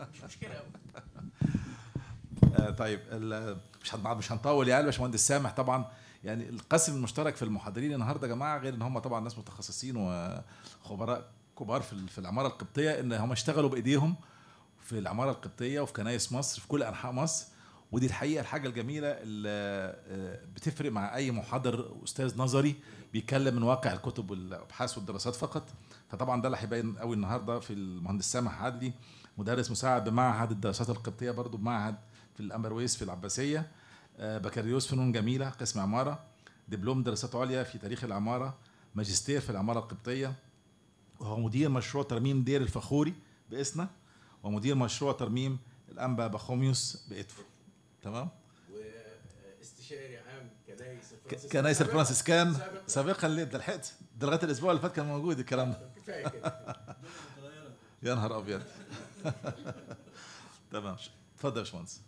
مش مشكله قوي آه، طيب ال- مش هن- مش هنطول يعني باشمهندس سامح طبعا يعني القاسم المشترك في المحاضرين النهارده يا جماعه غير ان هم طبعا ناس متخصصين وخبراء كبار في ال- في العماره القبطيه ان هم اشتغلوا بايديهم في العماره القبطيه وفي كنايس مصر في كل انحاء مصر ودي الحقيقه الحاجه الجميله اللي آه، بتفرق مع اي محاضر استاذ نظري بيتكلم من واقع الكتب والابحاث والدراسات فقط فطبعا ده اللي هيبين قوي النهارده في المهندس سامح عدلي مدرس مساعد بمعهد الدراسات القبطيه برضو بمعهد في الامبرويس في العباسيه آه، بكالوريوس فنون جميله قسم عماره دبلوم دراسات عليا في تاريخ العماره ماجستير في العماره القبطيه وهو مدير مشروع ترميم دير الفخوري باسنا ومدير مشروع ترميم الانبا بخوميوس بادفو تمام واستشاري عام كنايس ك- كنايس الفرنسيسكان سابقا ليه ده لحقت ده لغايه الاسبوع اللي فات كان موجود الكلام ده كفايه كده يا نهار ابيض تمام اتفضل يا باشمهندس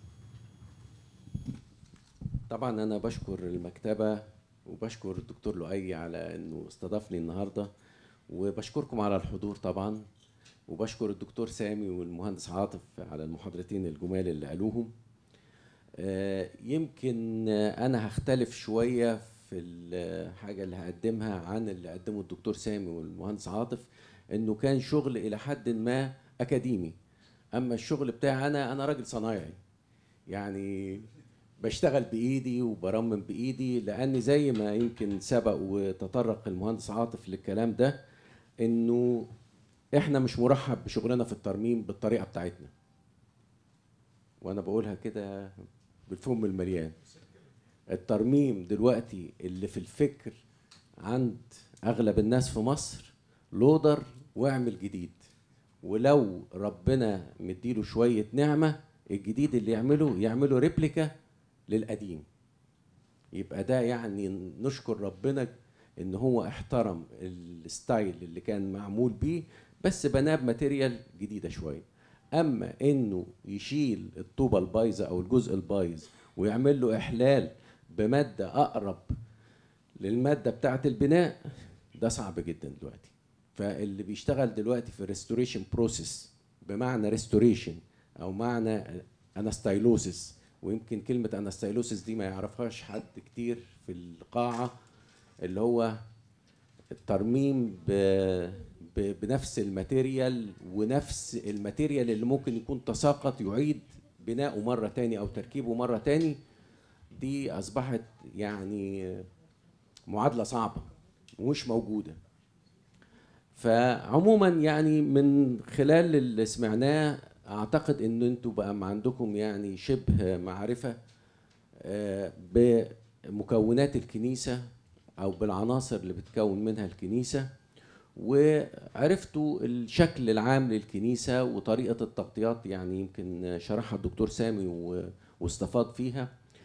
طبعا انا بشكر المكتبه وبشكر الدكتور لؤي على انه استضافني النهارده وبشكركم على الحضور طبعا وبشكر الدكتور سامي والمهندس عاطف على المحاضرتين الجمال اللي قالوهم آه، يمكن آه، انا هختلف شويه في الحاجه اللي هقدمها عن اللي قدمه الدكتور سامي والمهندس عاطف انه كان شغل الى حد ما اكاديمي اما الشغل بتاعي انا انا راجل صنايعي يعني بشتغل بايدي وبرمم بايدي لان زي ما يمكن سبق وتطرق المهندس عاطف للكلام ده انه احنا مش مرحب بشغلنا في الترميم بالطريقه بتاعتنا وانا بقولها كده بالفم المليان الترميم دلوقتي اللي في الفكر عند اغلب الناس في مصر لودر واعمل جديد ولو ربنا مديله شويه نعمه الجديد اللي يعمله يعمله ريبليكا للقديم يبقى ده يعني نشكر ربنا ان هو احترم الستايل اللي كان معمول بيه بس بناه بماتيريال جديده شويه اما انه يشيل الطوبه البايظه او الجزء البايظ ويعمل له احلال بماده اقرب للماده بتاعه البناء ده صعب جدا دلوقتي فاللي بيشتغل دلوقتي في ريستوريشن بروسيس بمعنى ريستوريشن او معنى انستايلوسيس ويمكن كلمه انستايلوسيس دي ما يعرفهاش حد كتير في القاعه اللي هو الترميم ب... ب... بنفس الماتيريال ونفس الماتيريال اللي ممكن يكون تساقط يعيد بناؤه مرة تاني أو تركيبه مرة تاني دي أصبحت يعني معادلة صعبة ومش موجودة فعموما يعني من خلال اللي سمعناه اعتقد ان انتوا بقى ما عندكم يعني شبه معرفه آه، بمكونات الكنيسه او بالعناصر اللي بتكون منها الكنيسه وعرفتوا الشكل العام للكنيسه وطريقه التغطيات يعني يمكن شرحها الدكتور سامي و- واستفاض فيها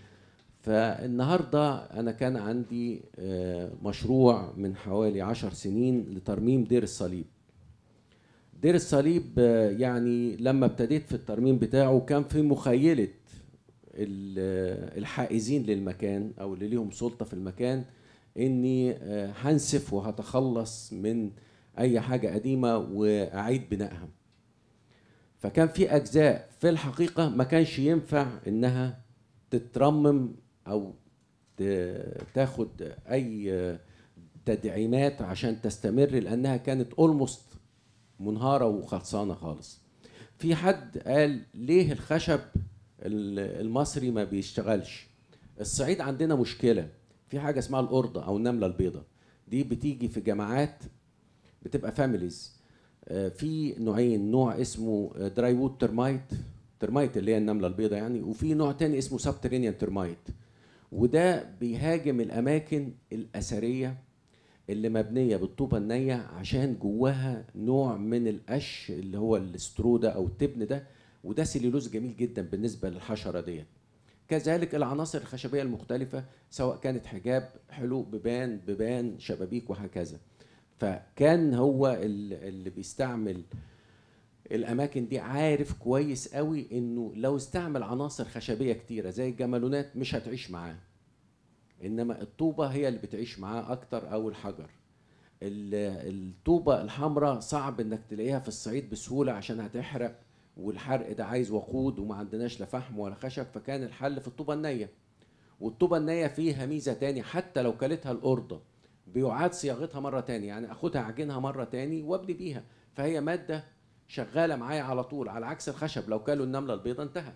فالنهارده انا كان عندي آه، مشروع من حوالي عشر سنين لترميم دير الصليب دير الصليب آه، يعني لما ابتديت في الترميم بتاعه كان في مخيلة ال- آه، الحائزين للمكان او اللي ليهم سلطة في المكان اني آه، هنسف وهتخلص من اي حاجة قديمة واعيد بنائها فكان في اجزاء في الحقيقة ما كانش ينفع انها تترمم او ت- تاخد اي آه، تدعيمات عشان تستمر لانها كانت اولموست منهارة وخلصانة خالص في حد قال ليه الخشب ال- المصري ما بيشتغلش الصعيد عندنا مشكلة في حاجة اسمها القردة أو النملة البيضاء دي بتيجي في جماعات بتبقى فاميليز في نوعين نوع اسمه دراي وود ترمايت ترمايت اللي هي النملة البيضاء يعني وفي نوع تاني اسمه سبترينيان ترمايت وده بيهاجم الأماكن الأثرية اللي مبنيه بالطوبه النيه عشان جواها نوع من القش اللي هو الاسترو ده او التبن ده وده سليلوز جميل جدا بالنسبه للحشره ديت كذلك العناصر الخشبيه المختلفه سواء كانت حجاب حلو بيبان بيبان شبابيك وهكذا فكان هو ال- اللي بيستعمل الاماكن دي عارف كويس قوي انه لو استعمل عناصر خشبيه كتيره زي الجمالونات مش هتعيش معاه انما الطوبه هي اللي بتعيش معاه اكتر او الحجر ال- الطوبه الحمراء صعب انك تلاقيها في الصعيد بسهوله عشان هتحرق والحرق ده عايز وقود وما عندناش لا فحم ولا خشب فكان الحل في الطوبه النيه والطوبه النيه فيها ميزه تاني حتى لو كلتها القرده بيعاد صياغتها مره تاني يعني اخدها اعجنها مره تاني وابني بيها فهي ماده شغاله معايا على طول على عكس الخشب لو كلوا النمله البيضاء انتهى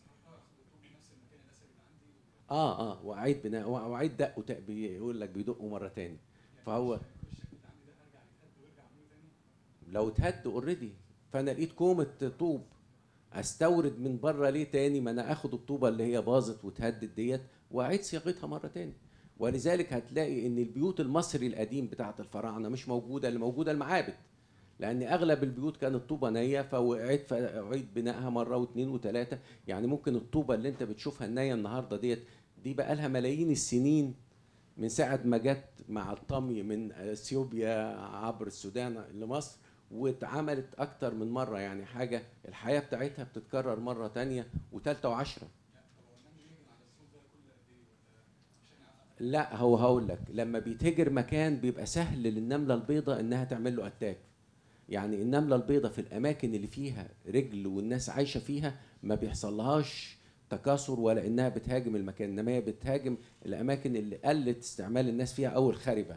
اه اه واعيد بناء واعيد دق وتق- بيقول لك بيدقوا مره تاني فهو لو اتهد اوريدي فانا لقيت كومه طوب استورد من بره ليه تاني ما انا اخد الطوبه اللي هي باظت واتهدت ديت واعيد صياغتها مره تاني ولذلك هتلاقي ان البيوت المصري القديم بتاعت الفراعنه مش موجوده اللي موجوده المعابد لان اغلب البيوت كانت طوبه نيه فوقعت فاعيد بنائها مره واثنين وثلاثه يعني ممكن الطوبه اللي انت بتشوفها النيه النهارده ديت دي بقى لها ملايين السنين من ساعه ما جت مع الطمي من اثيوبيا عبر السودان لمصر واتعملت اكتر من مره يعني حاجه الحياه بتاعتها بتتكرر مره تانية وثالثه وعشره لا هو هقول لك لما بيتهجر مكان بيبقى سهل للنمله البيضاء انها تعمل له اتاك يعني النمله البيضاء في الاماكن اللي فيها رجل والناس عايشه فيها ما بيحصلهاش تكاثر ولا انها بتهاجم المكان انما هي بتهاجم الاماكن اللي قلت استعمال الناس فيها او الخربه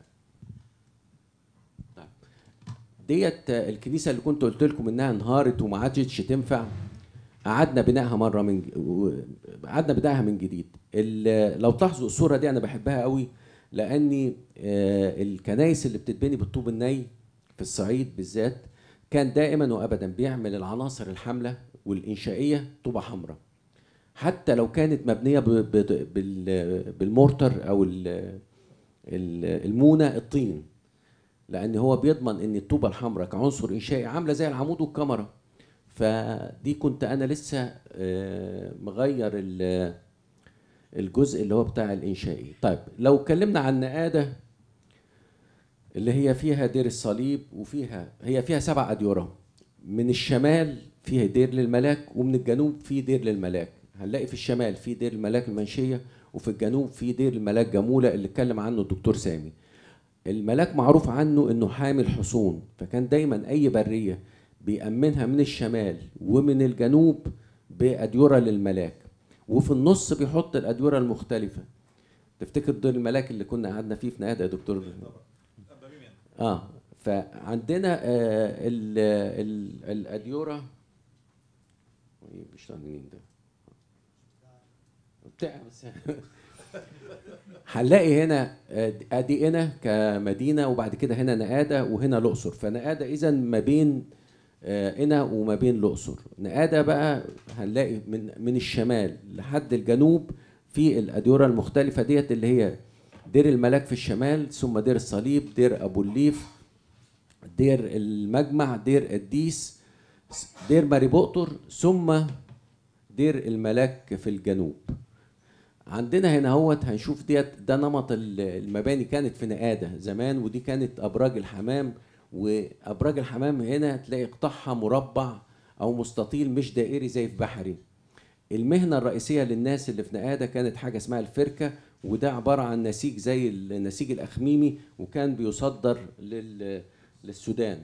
طيب. ديت الكنيسه اللي كنت قلت لكم انها انهارت وما عادتش تنفع قعدنا بنائها مره من ج- و- قعدنا بنائها من جديد ال- لو تلاحظوا الصوره دي انا بحبها قوي لاني آه، الكنايس اللي بتتبني بالطوب الني في الصعيد بالذات كان دائما وابدا بيعمل العناصر الحامله والانشائيه طوبه حمراء حتى لو كانت مبنيه ب- ب- بال- بالمورتر او ال- ال- المونه الطين لان هو بيضمن ان الطوبه الحمراء كعنصر انشائي عامله زي العمود والكاميرا فدي كنت انا لسه آه، مغير ال- الجزء اللي هو بتاع الانشائي طيب لو اتكلمنا عن نقاده اللي هي فيها دير الصليب وفيها هي فيها سبع اديره من الشمال فيها دير للملاك ومن الجنوب في دير للملاك هنلاقي في الشمال في دير الملاك المنشيه وفي الجنوب في دير الملاك جموله اللي اتكلم عنه الدكتور سامي الملاك معروف عنه انه حامل حصون فكان دايما اي بريه بيأمنها من الشمال ومن الجنوب بأديرة للملاك وفي النص بيحط الأديرة المختلفة تفتكر دور الملاك اللي كنا قعدنا فيه في نهاية يا دكتور اه فعندنا آه ال ال الأديرة إيه بيشتغل منين ده بتاع بس هنلاقي هنا آه، ادي هنا كمدينه وبعد كده هنا نقاده وهنا الاقصر فنقاده اذا ما بين آه، هنا وما بين الاقصر نقاده بقى هنلاقي من من الشمال لحد الجنوب في الاديره المختلفه ديت اللي هي دير الملاك في الشمال ثم دير الصليب دير ابو الليف دير المجمع دير قديس دير ماري بؤطر ثم دير الملاك في الجنوب عندنا هنا هوت هنشوف ديت ده نمط ال- المباني كانت في نقاده زمان ودي كانت ابراج الحمام وابراج الحمام هنا تلاقي قطعها مربع او مستطيل مش دائري زي في بحري المهنه الرئيسيه للناس اللي في نقاده كانت حاجه اسمها الفركه وده عباره عن نسيج زي النسيج الاخميمي وكان بيصدر لل للسودان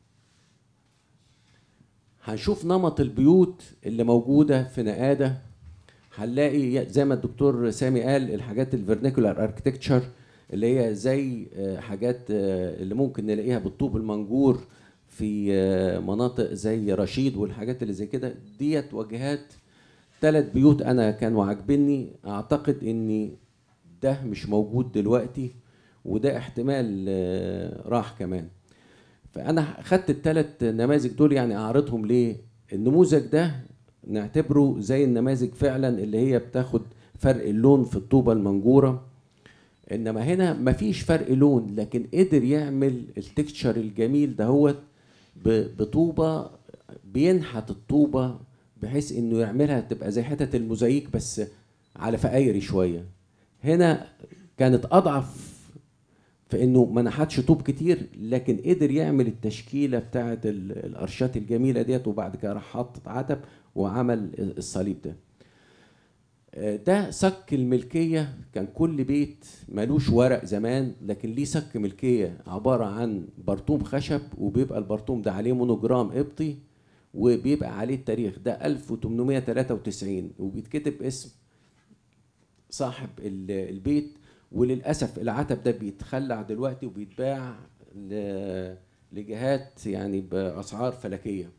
هنشوف نمط البيوت اللي موجوده في نقاده هنلاقي زي ما الدكتور سامي قال الحاجات الفيرنيكولار اركتكتشر اللي هي زي آه، حاجات آه، اللي ممكن نلاقيها بالطوب المنجور في آه، مناطق زي رشيد والحاجات اللي زي كده ديت واجهات ثلاث بيوت انا كانوا عاجبني اعتقد ان ده مش موجود دلوقتي وده احتمال آه، راح كمان فانا خدت الثلاث نماذج دول يعني اعرضهم ليه النموذج ده نعتبره زي النماذج فعلا اللي هي بتاخد فرق اللون في الطوبه المنجوره انما هنا مفيش فرق لون لكن قدر يعمل التكتشر الجميل دهوت ب- بطوبه بينحت الطوبه بحيث انه يعملها تبقى زي حتت الموزايك بس على فقايري شويه هنا كانت اضعف في انه ما نحتش طوب كتير لكن قدر يعمل التشكيله بتاعه ال- الارشات الجميله ديت وبعد كده راح حط عتب وعمل الصليب ده آه، ده صك الملكيه كان كل بيت ملوش ورق زمان لكن ليه صك ملكيه عباره عن برطوم خشب وبيبقى البرطوم ده عليه مونوجرام قبطي وبيبقى عليه التاريخ ده 1893 وبيتكتب اسم صاحب ال- البيت وللاسف العتب ده بيتخلع دلوقتي وبيتباع ل- لجهات يعني باسعار فلكيه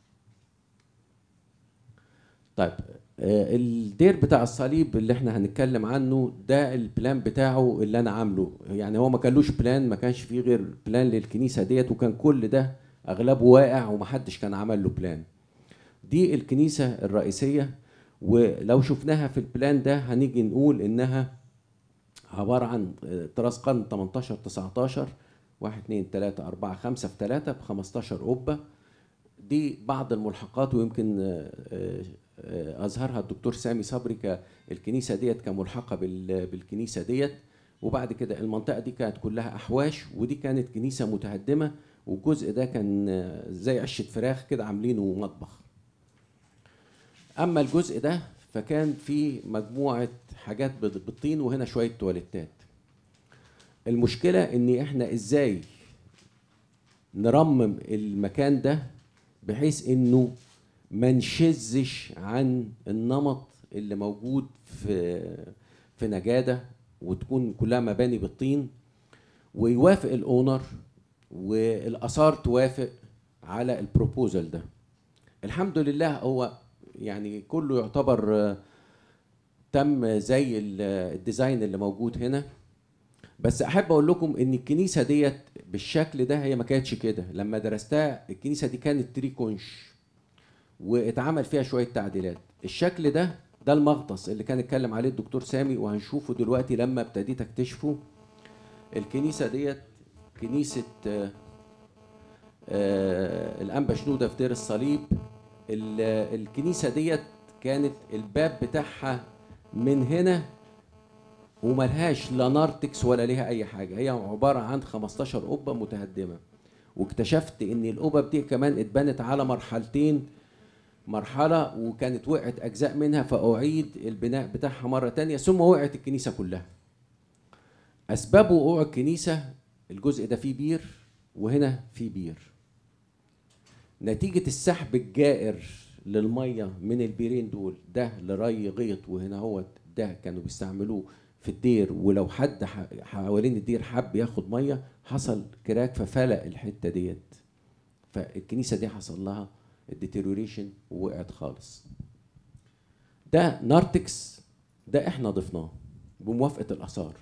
طيب آه، الدير بتاع الصليب اللي احنا هنتكلم عنه ده البلان بتاعه اللي انا عامله يعني هو ما كانلوش بلان ما كانش فيه غير بلان للكنيسه ديت وكان كل ده اغلبه واقع ومحدش كان عمل له بلان دي الكنيسه الرئيسيه ولو شفناها في البلان ده هنيجي نقول انها عباره عن آه، طراز قرن 18 19 1 2 3 4 5 في 3 ب 15 قبه دي بعض الملحقات ويمكن آه، آه، آه، اظهرها الدكتور سامي صبري ك- الكنيسه ديت كملحقه بال- بالكنيسه ديت وبعد كده المنطقه دي كانت كلها احواش ودي كانت كنيسه متهدمه والجزء ده كان آه، زي عشه فراخ كده عاملينه مطبخ اما الجزء ده فكان في مجموعه حاجات بال- بالطين وهنا شويه تواليتات المشكله ان احنا ازاي نرمم المكان ده بحيث انه ما نشزش عن النمط اللي موجود في في نجاده وتكون كلها مباني بالطين ويوافق الاونر والاثار توافق على البروبوزال ده الحمد لله هو يعني كله يعتبر آه، تم زي ال- الديزاين اللي موجود هنا بس احب اقول لكم ان الكنيسه ديت بالشكل ده هي ما كانتش كده لما درستها الكنيسه دي كانت تري كونش واتعمل فيها شويه تعديلات الشكل ده ده المغطس اللي كان اتكلم عليه الدكتور سامي وهنشوفه دلوقتي لما ابتديت اكتشفه الكنيسه ديت كنيسه آه، آه، الانبا شنوده في دير الصليب ال- الكنيسه ديت كانت الباب بتاعها من هنا وملهاش لا نارتكس ولا ليها اي حاجه هي عباره عن 15 قبه متهدمه واكتشفت ان القبب دي كمان اتبنت على مرحلتين مرحله وكانت وقعت اجزاء منها فاعيد البناء بتاعها مره تانية ثم وقعت الكنيسه كلها اسباب وقوع الكنيسه الجزء ده فيه بير وهنا فيه بير نتيجه السحب الجائر للميه من البيرين دول ده لري غيط وهنا هو ده كانوا بيستعملوه في الدير ولو حد ح- حوالين الدير حب ياخد ميه حصل كراك ففلق الحته ديت فالكنيسه دي حصل لها الديتيريوريشن ووقعت خالص ده نارتكس ده احنا ضفناه بموافقه الاثار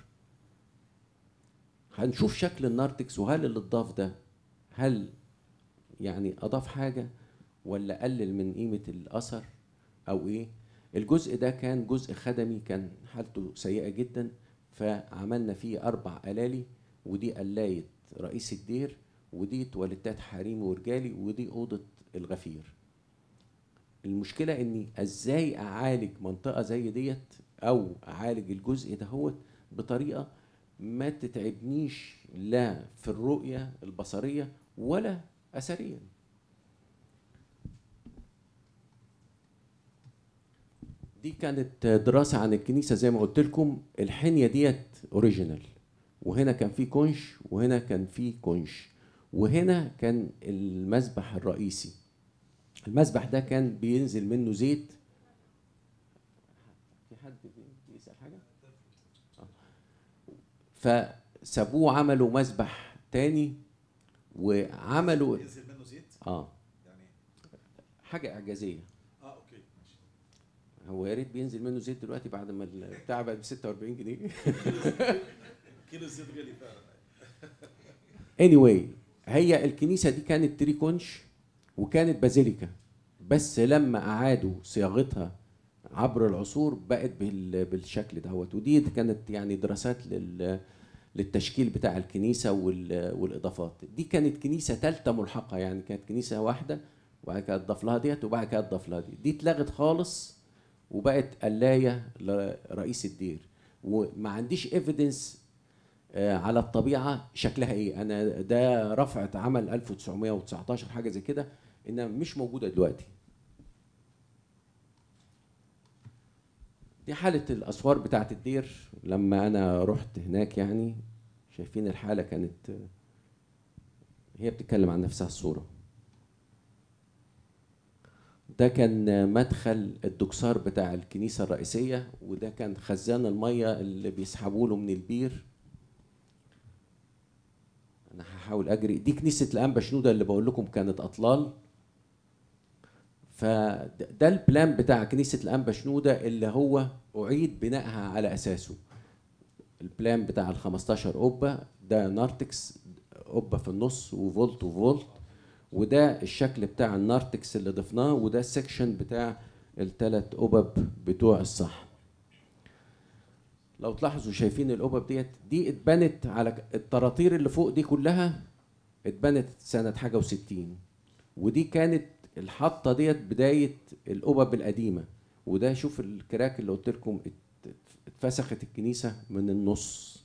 هنشوف شكل النارتكس وهل اللي اتضاف ده هل يعني اضاف حاجه ولا قلل من قيمه الاثر او ايه الجزء ده كان جزء خدمي كان حالته سيئه جدا فعملنا فيه اربع قلالي ودي قلايه رئيس الدير ودي تواليتات حريمي ورجالي ودي اوضه الغفير المشكله اني ازاي اعالج منطقه زي ديت او اعالج الجزء دهوت بطريقه ما تتعبنيش لا في الرؤيه البصريه ولا اثريا دي كانت دراسة عن الكنيسة زي ما قلت لكم الحنية ديت اوريجينال وهنا كان في كونش وهنا كان في كونش وهنا كان المسبح الرئيسي المسبح ده كان بينزل منه زيت في حد بيسأل حاجة؟ آه. فسابوه عملوا مسبح تاني وعملوا ينزل منه زيت اه يعني حاجة إعجازية اه اوكي ماشي هو يا ريت بينزل منه زيت دلوقتي بعد ما البتاع بقى ب 46 جنيه كيلو الزيت غالي فعلا anyway هي الكنيسه دي كانت تري كونش وكانت بازيليكا بس لما اعادوا صياغتها عبر العصور بقت بال- بالشكل دوت ودي كانت يعني دراسات لل للتشكيل بتاع الكنيسه وال- والاضافات دي كانت كنيسه ثالثه ملحقه يعني كانت كنيسه واحده وبعد كده اتضاف لها ديت وبعد كده اتضاف لها دي دي اتلغت خالص وبقت قلايه لرئيس الدير وما عنديش ايفيدنس على الطبيعه شكلها ايه انا ده رفع اتعمل 1919 حاجه زي كده انها مش موجوده دلوقتي دي حاله الاسوار بتاعه الدير لما انا رحت هناك يعني شايفين الحاله كانت هي بتتكلم عن نفسها الصوره ده كان مدخل الدكسار بتاع الكنيسة الرئيسية وده كان خزان المية اللي بيسحبوا له من البير أنا هحاول أجري دي كنيسة الأنبا شنودة اللي بقول لكم كانت أطلال فده البلان بتاع كنيسة الأنبا شنودة اللي هو أعيد بنائها على أساسه البلان بتاع ال 15 قبة ده نارتكس قبة في النص وفولت وفولت وده الشكل بتاع النارتكس اللي ضفناه وده السكشن بتاع الثلاث قبب بتوع الصح لو تلاحظوا شايفين القبب ديت دي اتبنت على الطراطير اللي فوق دي كلها اتبنت سنة حاجة وستين ودي كانت الحطة ديت بداية القبب القديمة وده شوف الكراك اللي قلت لكم ات- اتفسخت الكنيسة من النص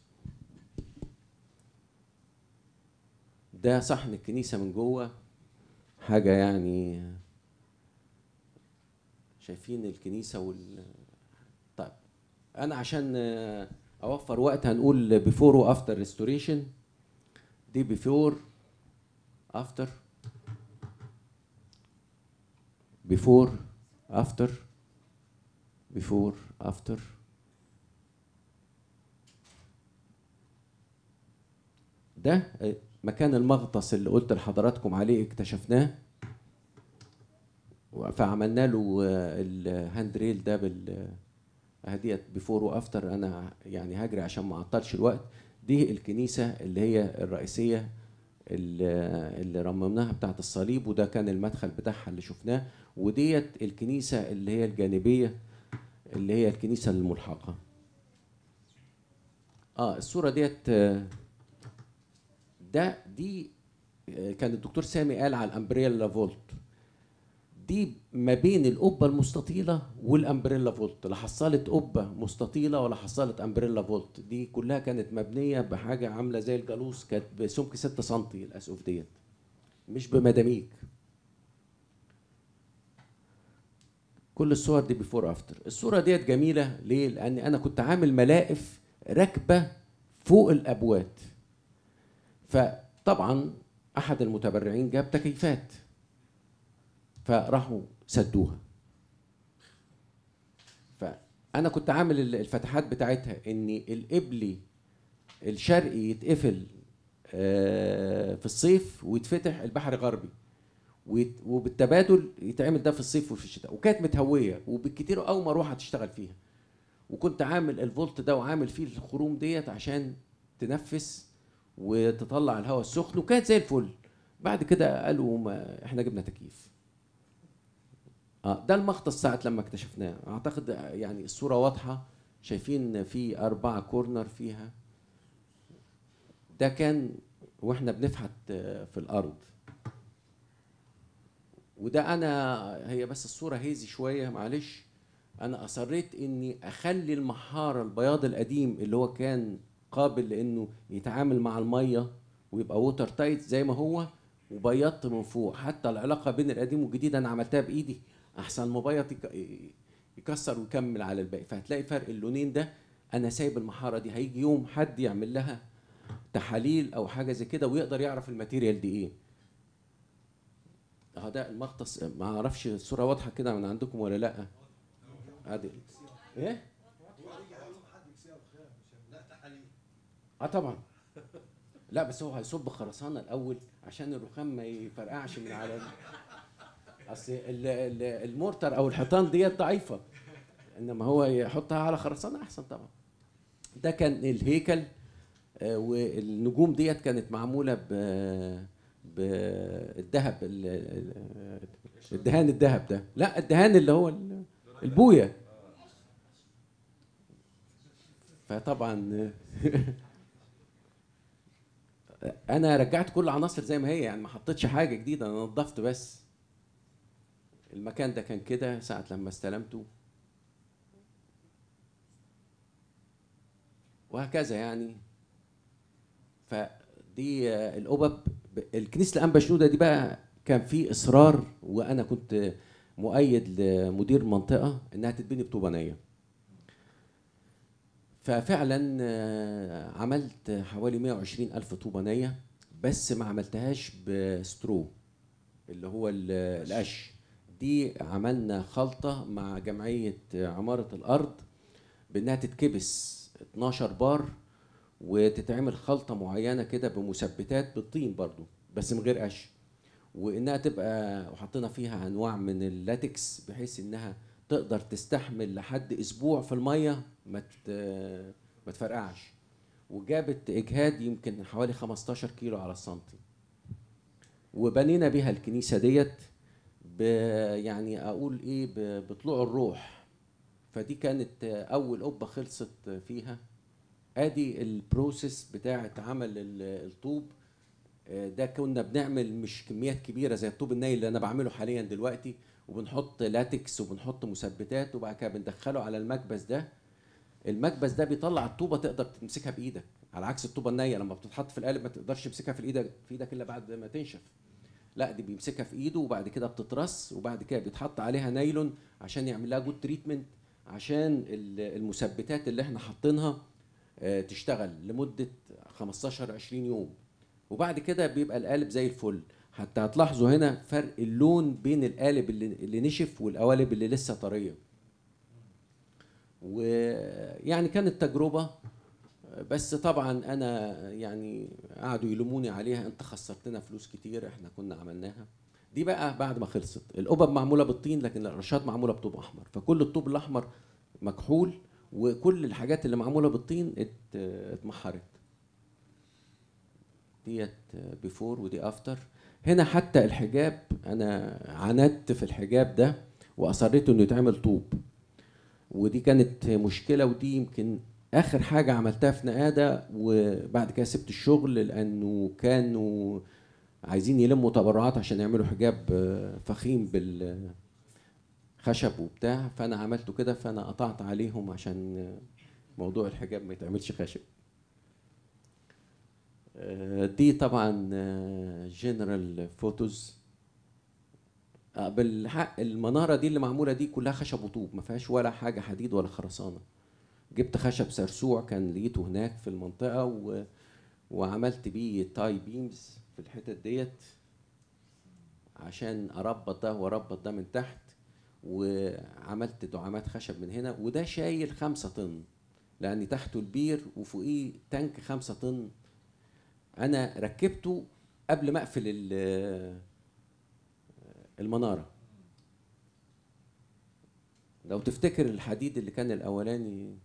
ده صحن الكنيسة من جوه حاجة يعني شايفين الكنيسة وال طيب أنا عشان آه، أوفر وقت هنقول بيفور وأفتر ريستوريشن دي بيفور أفتر بيفور أفتر بيفور أفتر ده آه، مكان المغطس اللي قلت لحضراتكم عليه اكتشفناه فعملنا له آه، الهاند ريل ده بال هديت بيفور وافتر انا يعني هجري عشان ما اعطلش الوقت دي الكنيسه اللي هي الرئيسيه اللي اللي رممناها بتاعت الصليب وده كان المدخل بتاعها اللي شفناه وديت الكنيسه اللي هي الجانبيه اللي هي الكنيسه الملحقه اه الصوره ديت آه، ده دي آه، كان الدكتور سامي قال على الامبريلا فولت دي ما بين القبه المستطيله والامبريلا فولت لا حصلت قبه مستطيله ولا حصلت امبريلا فولت دي كلها كانت مبنيه بحاجه عامله زي الجالوس كانت بسمك 6 سم الاسقف ديت مش بمداميك كل الصور دي بيفور افتر الصوره ديت جميله ليه لان انا كنت عامل ملاقف راكبه فوق الابوات فطبعا احد المتبرعين جاب تكييفات فراحوا سدوها فانا كنت عامل ال- الفتحات بتاعتها ان القبلي الشرقي يتقفل آه، في الصيف ويتفتح البحر غربي ويت- وبالتبادل يتعمل ده في الصيف وفي الشتاء وكانت متهويه وبالكتير اول ما اروح هتشتغل فيها وكنت عامل الفولت ده وعامل فيه الخروم ديت عشان تنفس وتطلع الهواء السخن وكانت زي الفل بعد كده قالوا ما احنا جبنا تكييف اه ده المختص ساعة لما اكتشفناه اعتقد يعني الصورة واضحة شايفين في أربعة كورنر فيها ده كان واحنا بنفحت آه، في الأرض وده أنا هي بس الصورة هيزي شوية معلش أنا أصريت إني أخلي المحارة البياض القديم اللي هو كان قابل لإنه يتعامل مع المية ويبقى ووتر تايت زي ما هو وبيضت من فوق حتى العلاقة بين القديم والجديد أنا عملتها بإيدي احسن مبيض يك- يكسر ويكمل على الباقي فهتلاقي فرق اللونين ده انا سايب المحاره دي هيجي يوم حد يعمل لها تحاليل او حاجه زي كده ويقدر يعرف الماتيريال دي ايه اه ده المغطس ما اعرفش الصوره واضحه كده من عندكم ولا لا ادي ايه اه طبعا لا بس هو هيصب خرسانه الاول عشان الرخام ما يفرقعش من على ال- اصل ال- ال- المورتر او الحيطان ديت ضعيفه انما هو يحطها على خرسانه احسن طبعا ده كان الهيكل آه، والنجوم ديت كانت معموله ب بالذهب ال- ال- الدهان الذهب ده لا الدهان اللي هو ال- البويه فطبعا انا رجعت كل العناصر زي ما هي يعني ما حطيتش حاجه جديده انا نظفت بس المكان ده كان كده ساعة لما استلمته وهكذا يعني فدي آه، القبب ب- الكنيسة الأنبا شنودة دي بقى كان في إصرار وأنا كنت مؤيد لمدير المنطقة إنها تتبني بطوبانية ففعلا آه، عملت حوالي 120 ألف طوبانية بس ما عملتهاش بسترو اللي هو ال- القش دي عملنا خلطة مع جمعية عمارة الأرض بإنها تتكبس 12 بار وتتعمل خلطة معينة كده بمثبتات بالطين برضو بس من غير قش وإنها تبقى وحطينا فيها أنواع من اللاتكس بحيث إنها تقدر تستحمل لحد أسبوع في المية ما ت- ما تفرقعش وجابت إجهاد يمكن حوالي 15 كيلو على السنتي وبنينا بيها الكنيسة ديت ب يعني اقول ايه ب- بطلوع الروح فدي كانت اول قبه خلصت فيها ادي البروسيس بتاعه عمل ال- الطوب آه، ده كنا بنعمل مش كميات كبيره زي الطوب الناي اللي انا بعمله حاليا دلوقتي وبنحط لاتكس وبنحط مثبتات وبعد كده بندخله على المكبس ده المكبس ده بيطلع الطوبه تقدر تمسكها بايدك على عكس الطوبه النيه لما بتتحط في القالب ما تقدرش تمسكها في ايدك في ايدك الا بعد ما تنشف لا دي بيمسكها في ايده وبعد كده بتترص وبعد كده بيتحط عليها نايلون عشان يعمل لها جود تريتمنت عشان ال- المثبتات اللي احنا حاطينها آه، تشتغل لمده 15 20 يوم وبعد كده بيبقى القالب زي الفل حتى هتلاحظوا هنا فرق اللون بين القالب اللي, اللي نشف والقوالب اللي لسه طريه ويعني كانت تجربه بس طبعا انا يعني قعدوا يلوموني عليها انت خسرتنا فلوس كتير احنا كنا عملناها دي بقى بعد ما خلصت القبب معموله بالطين لكن الرشات معموله بطوب احمر فكل الطوب الاحمر مكحول وكل الحاجات اللي معموله بالطين ات- اتمحرت ديت بيفور ودي افتر هنا حتى الحجاب انا عاندت في الحجاب ده واصريت انه يتعمل طوب ودي كانت مشكله ودي يمكن اخر حاجه عملتها في نقاده وبعد كده سبت الشغل لانه كانوا عايزين يلموا تبرعات عشان يعملوا حجاب آه، فخيم بالخشب وبتاع فانا عملته كده فانا قطعت عليهم عشان آه، موضوع الحجاب ما يتعملش خشب آه، دي طبعا جنرال فوتوز بالحق المناره دي اللي معموله دي كلها خشب وطوب ما فيهاش ولا حاجه حديد ولا خرسانه جبت خشب سرسوع كان لقيته هناك في المنطقه و... وعملت بيه تاي بيمز في الحتت ديت عشان اربط ده واربط ده من تحت وعملت دعامات خشب من هنا وده شايل خمسة طن لان تحته البير وفوقيه تانك خمسة طن انا ركبته قبل ما اقفل ال- المناره لو تفتكر الحديد اللي كان الاولاني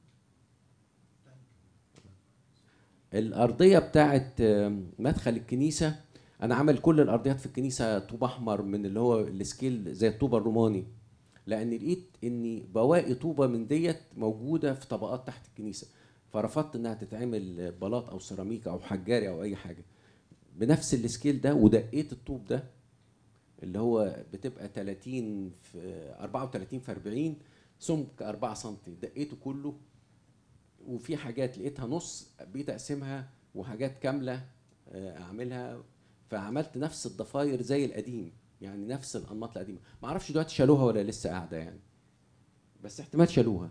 الارضيه بتاعت آم، مدخل الكنيسه انا عامل كل الارضيات في الكنيسه طوب احمر من اللي هو السكيل زي الطوبه الروماني لان لقيت ان بواقي طوبه من ديت موجوده في طبقات تحت الكنيسه فرفضت انها تتعمل بلاط او سيراميك او حجاري او اي حاجه بنفس السكيل ده ودقيت الطوب ده اللي هو بتبقى 30 في 34 في 40 سمك 4 سم دقيته كله وفي حاجات لقيتها نص بقيت اقسمها وحاجات كامله آه، اعملها فعملت نفس الضفاير زي القديم يعني نفس الانماط القديمه ما اعرفش دلوقتي شالوها ولا لسه قاعده يعني بس احتمال شالوها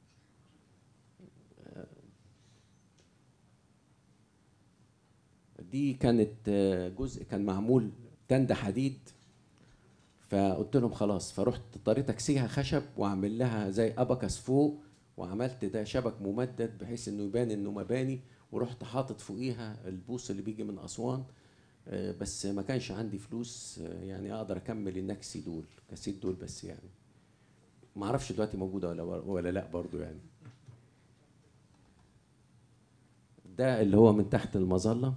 آه، دي كانت آه، جزء كان معمول تند حديد فقلت لهم خلاص فرحت اضطريت اكسيها خشب واعمل لها زي ابكس فوق وعملت ده شبك ممدد بحيث انه يبان انه مباني ورحت حاطط فوقيها البوص اللي بيجي من اسوان آه، بس ما كانش عندي فلوس آه، يعني اقدر اكمل النكسي دول كاسيت دول بس يعني ما اعرفش دلوقتي موجوده ولا ولا لا برضو يعني ده اللي هو من تحت المظله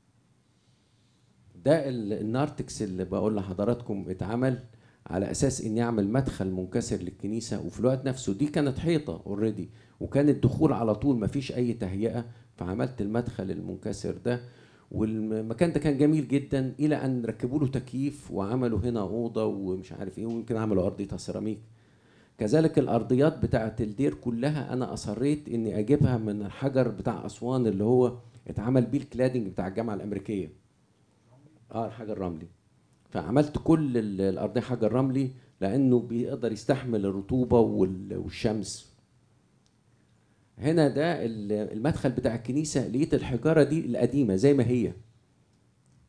ده ال- النارتكس اللي بقول لحضراتكم اتعمل على اساس اني اعمل مدخل منكسر للكنيسه وفي الوقت نفسه دي كانت حيطه اوريدي وكان الدخول على طول ما فيش اي تهيئه فعملت المدخل المنكسر ده والمكان ده كان جميل جدا الى ان ركبوا له تكييف وعملوا هنا اوضه ومش عارف ايه ويمكن عملوا ارضيتها سيراميك كذلك الارضيات بتاعه الدير كلها انا اصريت اني اجيبها من الحجر بتاع اسوان اللي هو اتعمل بيه الكلادنج بتاع الجامعه الامريكيه اه الحجر الرملي فعملت كل ال- الارضيه حجر رملي لانه بيقدر يستحمل الرطوبه وال- والشمس هنا ده ال- المدخل بتاع الكنيسه لقيت الحجاره دي القديمه زي ما هي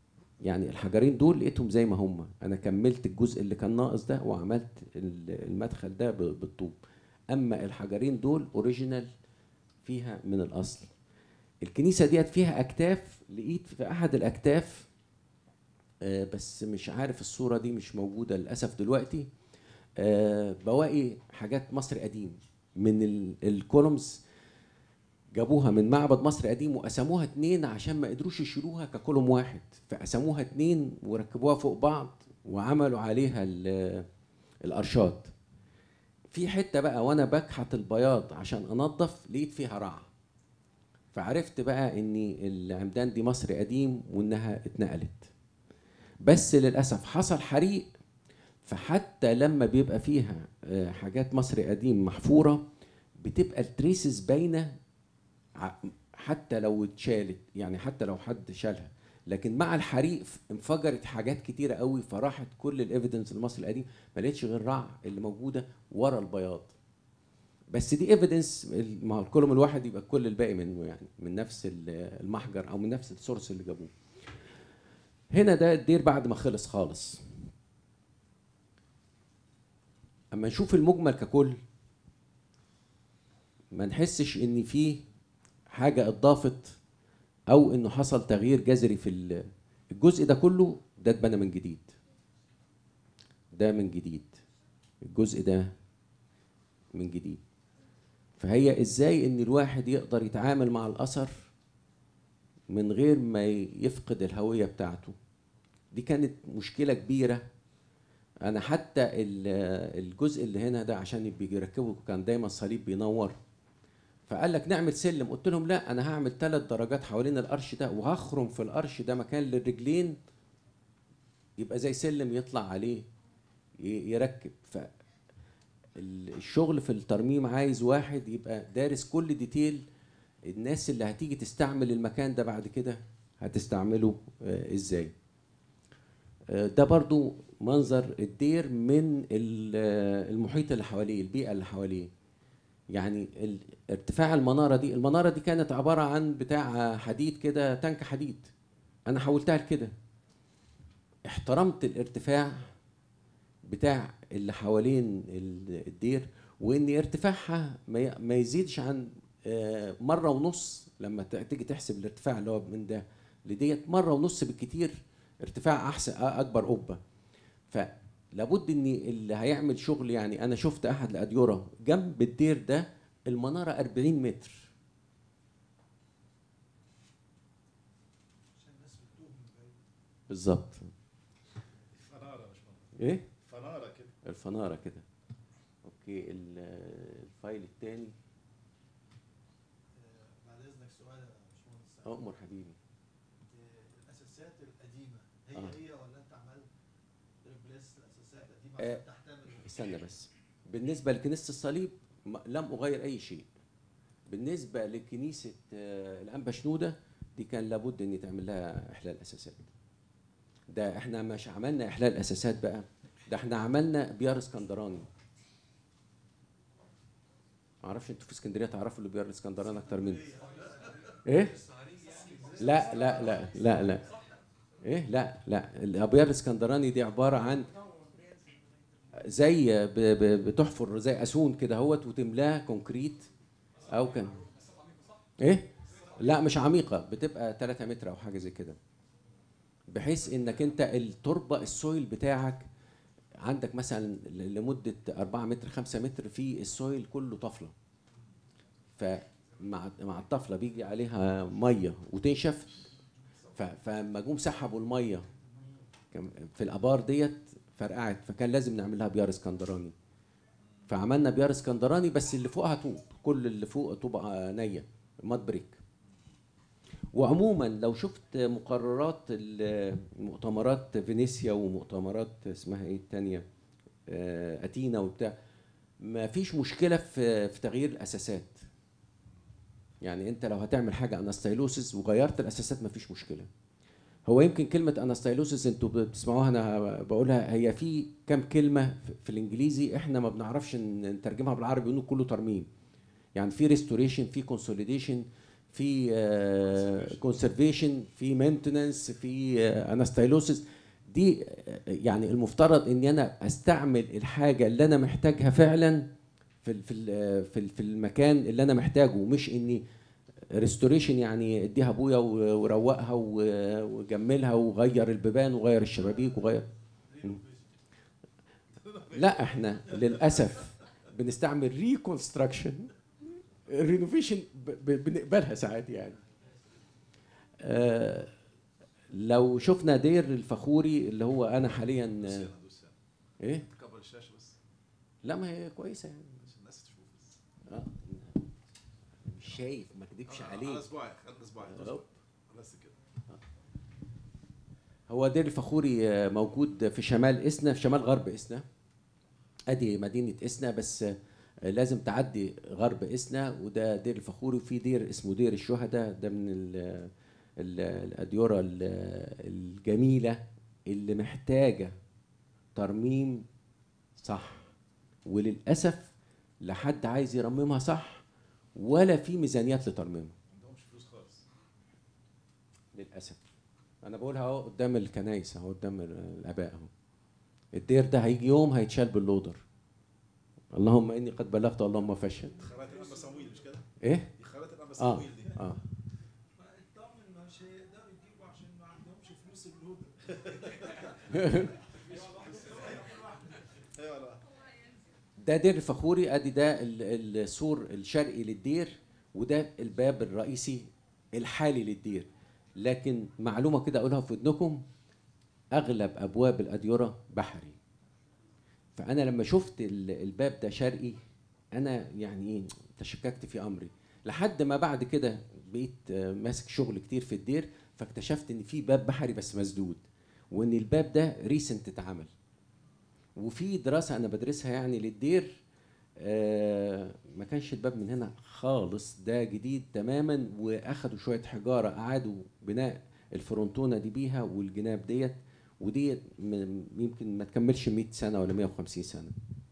يعني الحجرين دول لقيتهم زي ما هم انا كملت الجزء اللي كان ناقص ده وعملت ال- المدخل ده ب- بالطوب اما الحجرين دول اوريجينال فيها من الاصل الكنيسه ديت فيها اكتاف لقيت في احد الاكتاف آه، بس مش عارف الصوره دي مش موجوده للاسف دلوقتي آه، بواقي حاجات مصر قديم من ال- الكولومز جابوها من معبد مصر قديم وقسموها اتنين عشان ما قدروش يشيلوها ككولوم واحد فقسموها اتنين وركبوها فوق بعض وعملوا عليها ال- الارشاد في حته بقى وانا بكحت البياض عشان انضف لقيت فيها رع فعرفت بقى ان العمدان دي مصر قديم وانها اتنقلت بس للاسف حصل حريق فحتى لما بيبقى فيها آه، حاجات مصر قديم محفوره بتبقى التريسز باينه ع- حتى لو اتشالت يعني حتى لو حد شالها لكن مع الحريق ف- انفجرت حاجات كتيره قوي فراحت كل الايفيدنس المصري القديم ما لقيتش غير رع اللي موجوده ورا البياض بس دي ايفيدنس ما هو الكولوم الواحد يبقى كل الباقي منه يعني من نفس ال- المحجر او من نفس السورس اللي جابوه هنا ده الدير بعد ما خلص خالص اما نشوف المجمل ككل ما نحسش ان في حاجه اضافت او انه حصل تغيير جذري في ال- الجزء ده كله ده اتبنى من جديد ده من جديد الجزء ده من جديد فهي ازاي ان الواحد يقدر يتعامل مع الاثر من غير ما يفقد الهويه بتاعته دي كانت مشكله كبيره انا حتى ال- الجزء اللي هنا ده عشان بيركبوا كان دايما الصليب بينور فقال لك نعمل سلم قلت لهم لا انا هعمل ثلاث درجات حوالين القرش ده وهخرم في القرش ده مكان للرجلين يبقى زي سلم يطلع عليه ي- يركب ف الشغل في الترميم عايز واحد يبقى دارس كل ديتيل الناس اللي هتيجي تستعمل المكان ده بعد كده هتستعمله آه، ازاي آه، ده برضو منظر الدير من ال- آه، المحيط اللي حواليه البيئة اللي حواليه يعني ال- ارتفاع المنارة دي المنارة دي كانت عبارة عن بتاع حديد كده تانك حديد أنا حولتها لكده احترمت الارتفاع بتاع اللي حوالين ال- الدير وان ارتفاعها ما ي- ما يزيدش عن آه، مره ونص لما ت- تيجي تحسب الارتفاع اللي هو من ده لديت مره ونص بالكتير ارتفاع احسن اكبر قبه فلابد ان اللي هيعمل شغل يعني انا شفت احد الاديره جنب الدير ده المناره 40 متر بالظبط فناره مش مهم. ايه فناره كده الفناره كده اوكي ال- الفايل الثاني بعد اذنك سؤال يا باشمهندس سعيد. اؤمر حبيبي آه، الاساسات القديمه هي آه. هي ولا انت عملت ريبليس الاساسات القديمه آه، عشان تحتمل استنى بس بالنسبه لكنيسه الصليب م- لم اغير اي شيء بالنسبه لكنيسه آه، الانبا شنوده دي كان لابد ان يتعمل لها احلال اساسات ده احنا مش عملنا احلال اساسات بقى ده احنا عملنا بيار اسكندراني معرفش انتوا في اسكندريه تعرفوا اللي بيار الاسكندراني اكتر مني ايه لا لا لا لا لا ايه لا لا الابيار الاسكندراني دي عباره عن زي ب- ب- بتحفر زي اسون كده اهوت وتملاه كونكريت او كان ايه لا مش عميقه بتبقى 3 متر او حاجه زي كده بحيث انك انت التربه السويل بتاعك عندك مثلا ل- لمده 4 متر 5 متر في السويل كله طفله فمع مع الطفله بيجي عليها ميه وتنشف ف- فلما جم سحبوا الميه كان في الابار ديت فرقعت فكان لازم نعمل لها بيار اسكندراني فعملنا بيار اسكندراني بس اللي فوقها طوب كل اللي فوق طوب آه، نيه ماد بريك وعموما لو شفت مقررات ال- مؤتمرات فينيسيا ومؤتمرات اسمها ايه التانية آه، اتينا وبتاع ما فيش مشكله في في تغيير الاساسات يعني انت لو هتعمل حاجه انستايلوسيس وغيرت الاساسات ما فيش مشكله هو يمكن كلمة انستايلوسيس انتوا بتسمعوها انا بقولها هي في كام كلمة في- في الانجليزي احنا ما بنعرفش ن- نترجمها بالعربي بنقول كله ترميم يعني في ريستوريشن في كونسوليديشن في كونسرفيشن في مينتننس في انستايلوسيس دي آه، يعني المفترض ان انا استعمل الحاجه اللي انا محتاجها فعلا في ال- في ال- في ال- في المكان اللي انا محتاجه مش اني ريستوريشن يعني اديها ابويا و- وروقها و- وجملها وغير البيبان وغير الشبابيك وغير لا احنا للاسف بنستعمل ريكونستراكشن الرينوفيشن بنقبلها ساعات يعني آه لو شفنا دير الفخوري اللي هو انا حاليا آه، ايه كبر الشاشه بس لا ما هي كويسه يعني عشان الناس تشوف بس آه. مش شايف ما اكدبش على عليك صباعك على صباعك أهو. بس كده هو دير الفخوري آه، موجود في شمال اسنا في شمال غرب اسنا ادي مدينه اسنا بس آه، لازم تعدي غرب اسنا وده دير الفخوري وفي دير اسمه دير الشهداء ده من ال ال الاديره ال- الجميله اللي محتاجه ترميم صح وللاسف لا حد عايز يرممها صح ولا في ميزانيات لترميمها ما عندهمش فلوس خالص للاسف انا بقولها اهو قدام الكنايس اهو قدام الاباء اهو الدير ده هيجي يوم هيتشال باللودر اللهم اني قد بلغت اللهم فشل خرائط الانبا صمويل مش كده؟ ايه دي خرائط الانبا اه صمويل دي اه اطمن مش هيقدروا يجيبوا عشان ما عندهمش فلوس اللودر ايوه لا ده دير الفخوري ادي ده ال- السور الشرقي للدير وده الباب الرئيسي الحالي للدير لكن معلومه كده اقولها في ودنكم اغلب ابواب الاديره بحري فانا لما شفت ال- الباب ده شرقي انا يعني ايه تشككت في امري لحد ما بعد كده بقيت آه، ماسك شغل كتير في الدير فاكتشفت ان في باب بحري بس مسدود وان الباب ده ريسنت اتعمل وفي دراسه انا بدرسها يعني للدير آه، ما كانش الباب من هنا خالص ده جديد تماما واخدوا شويه حجاره اعادوا بناء الفرونتونه دي بيها والجناب ديت وديت م- يمكن ما تكملش 100 سنه ولا 150 سنه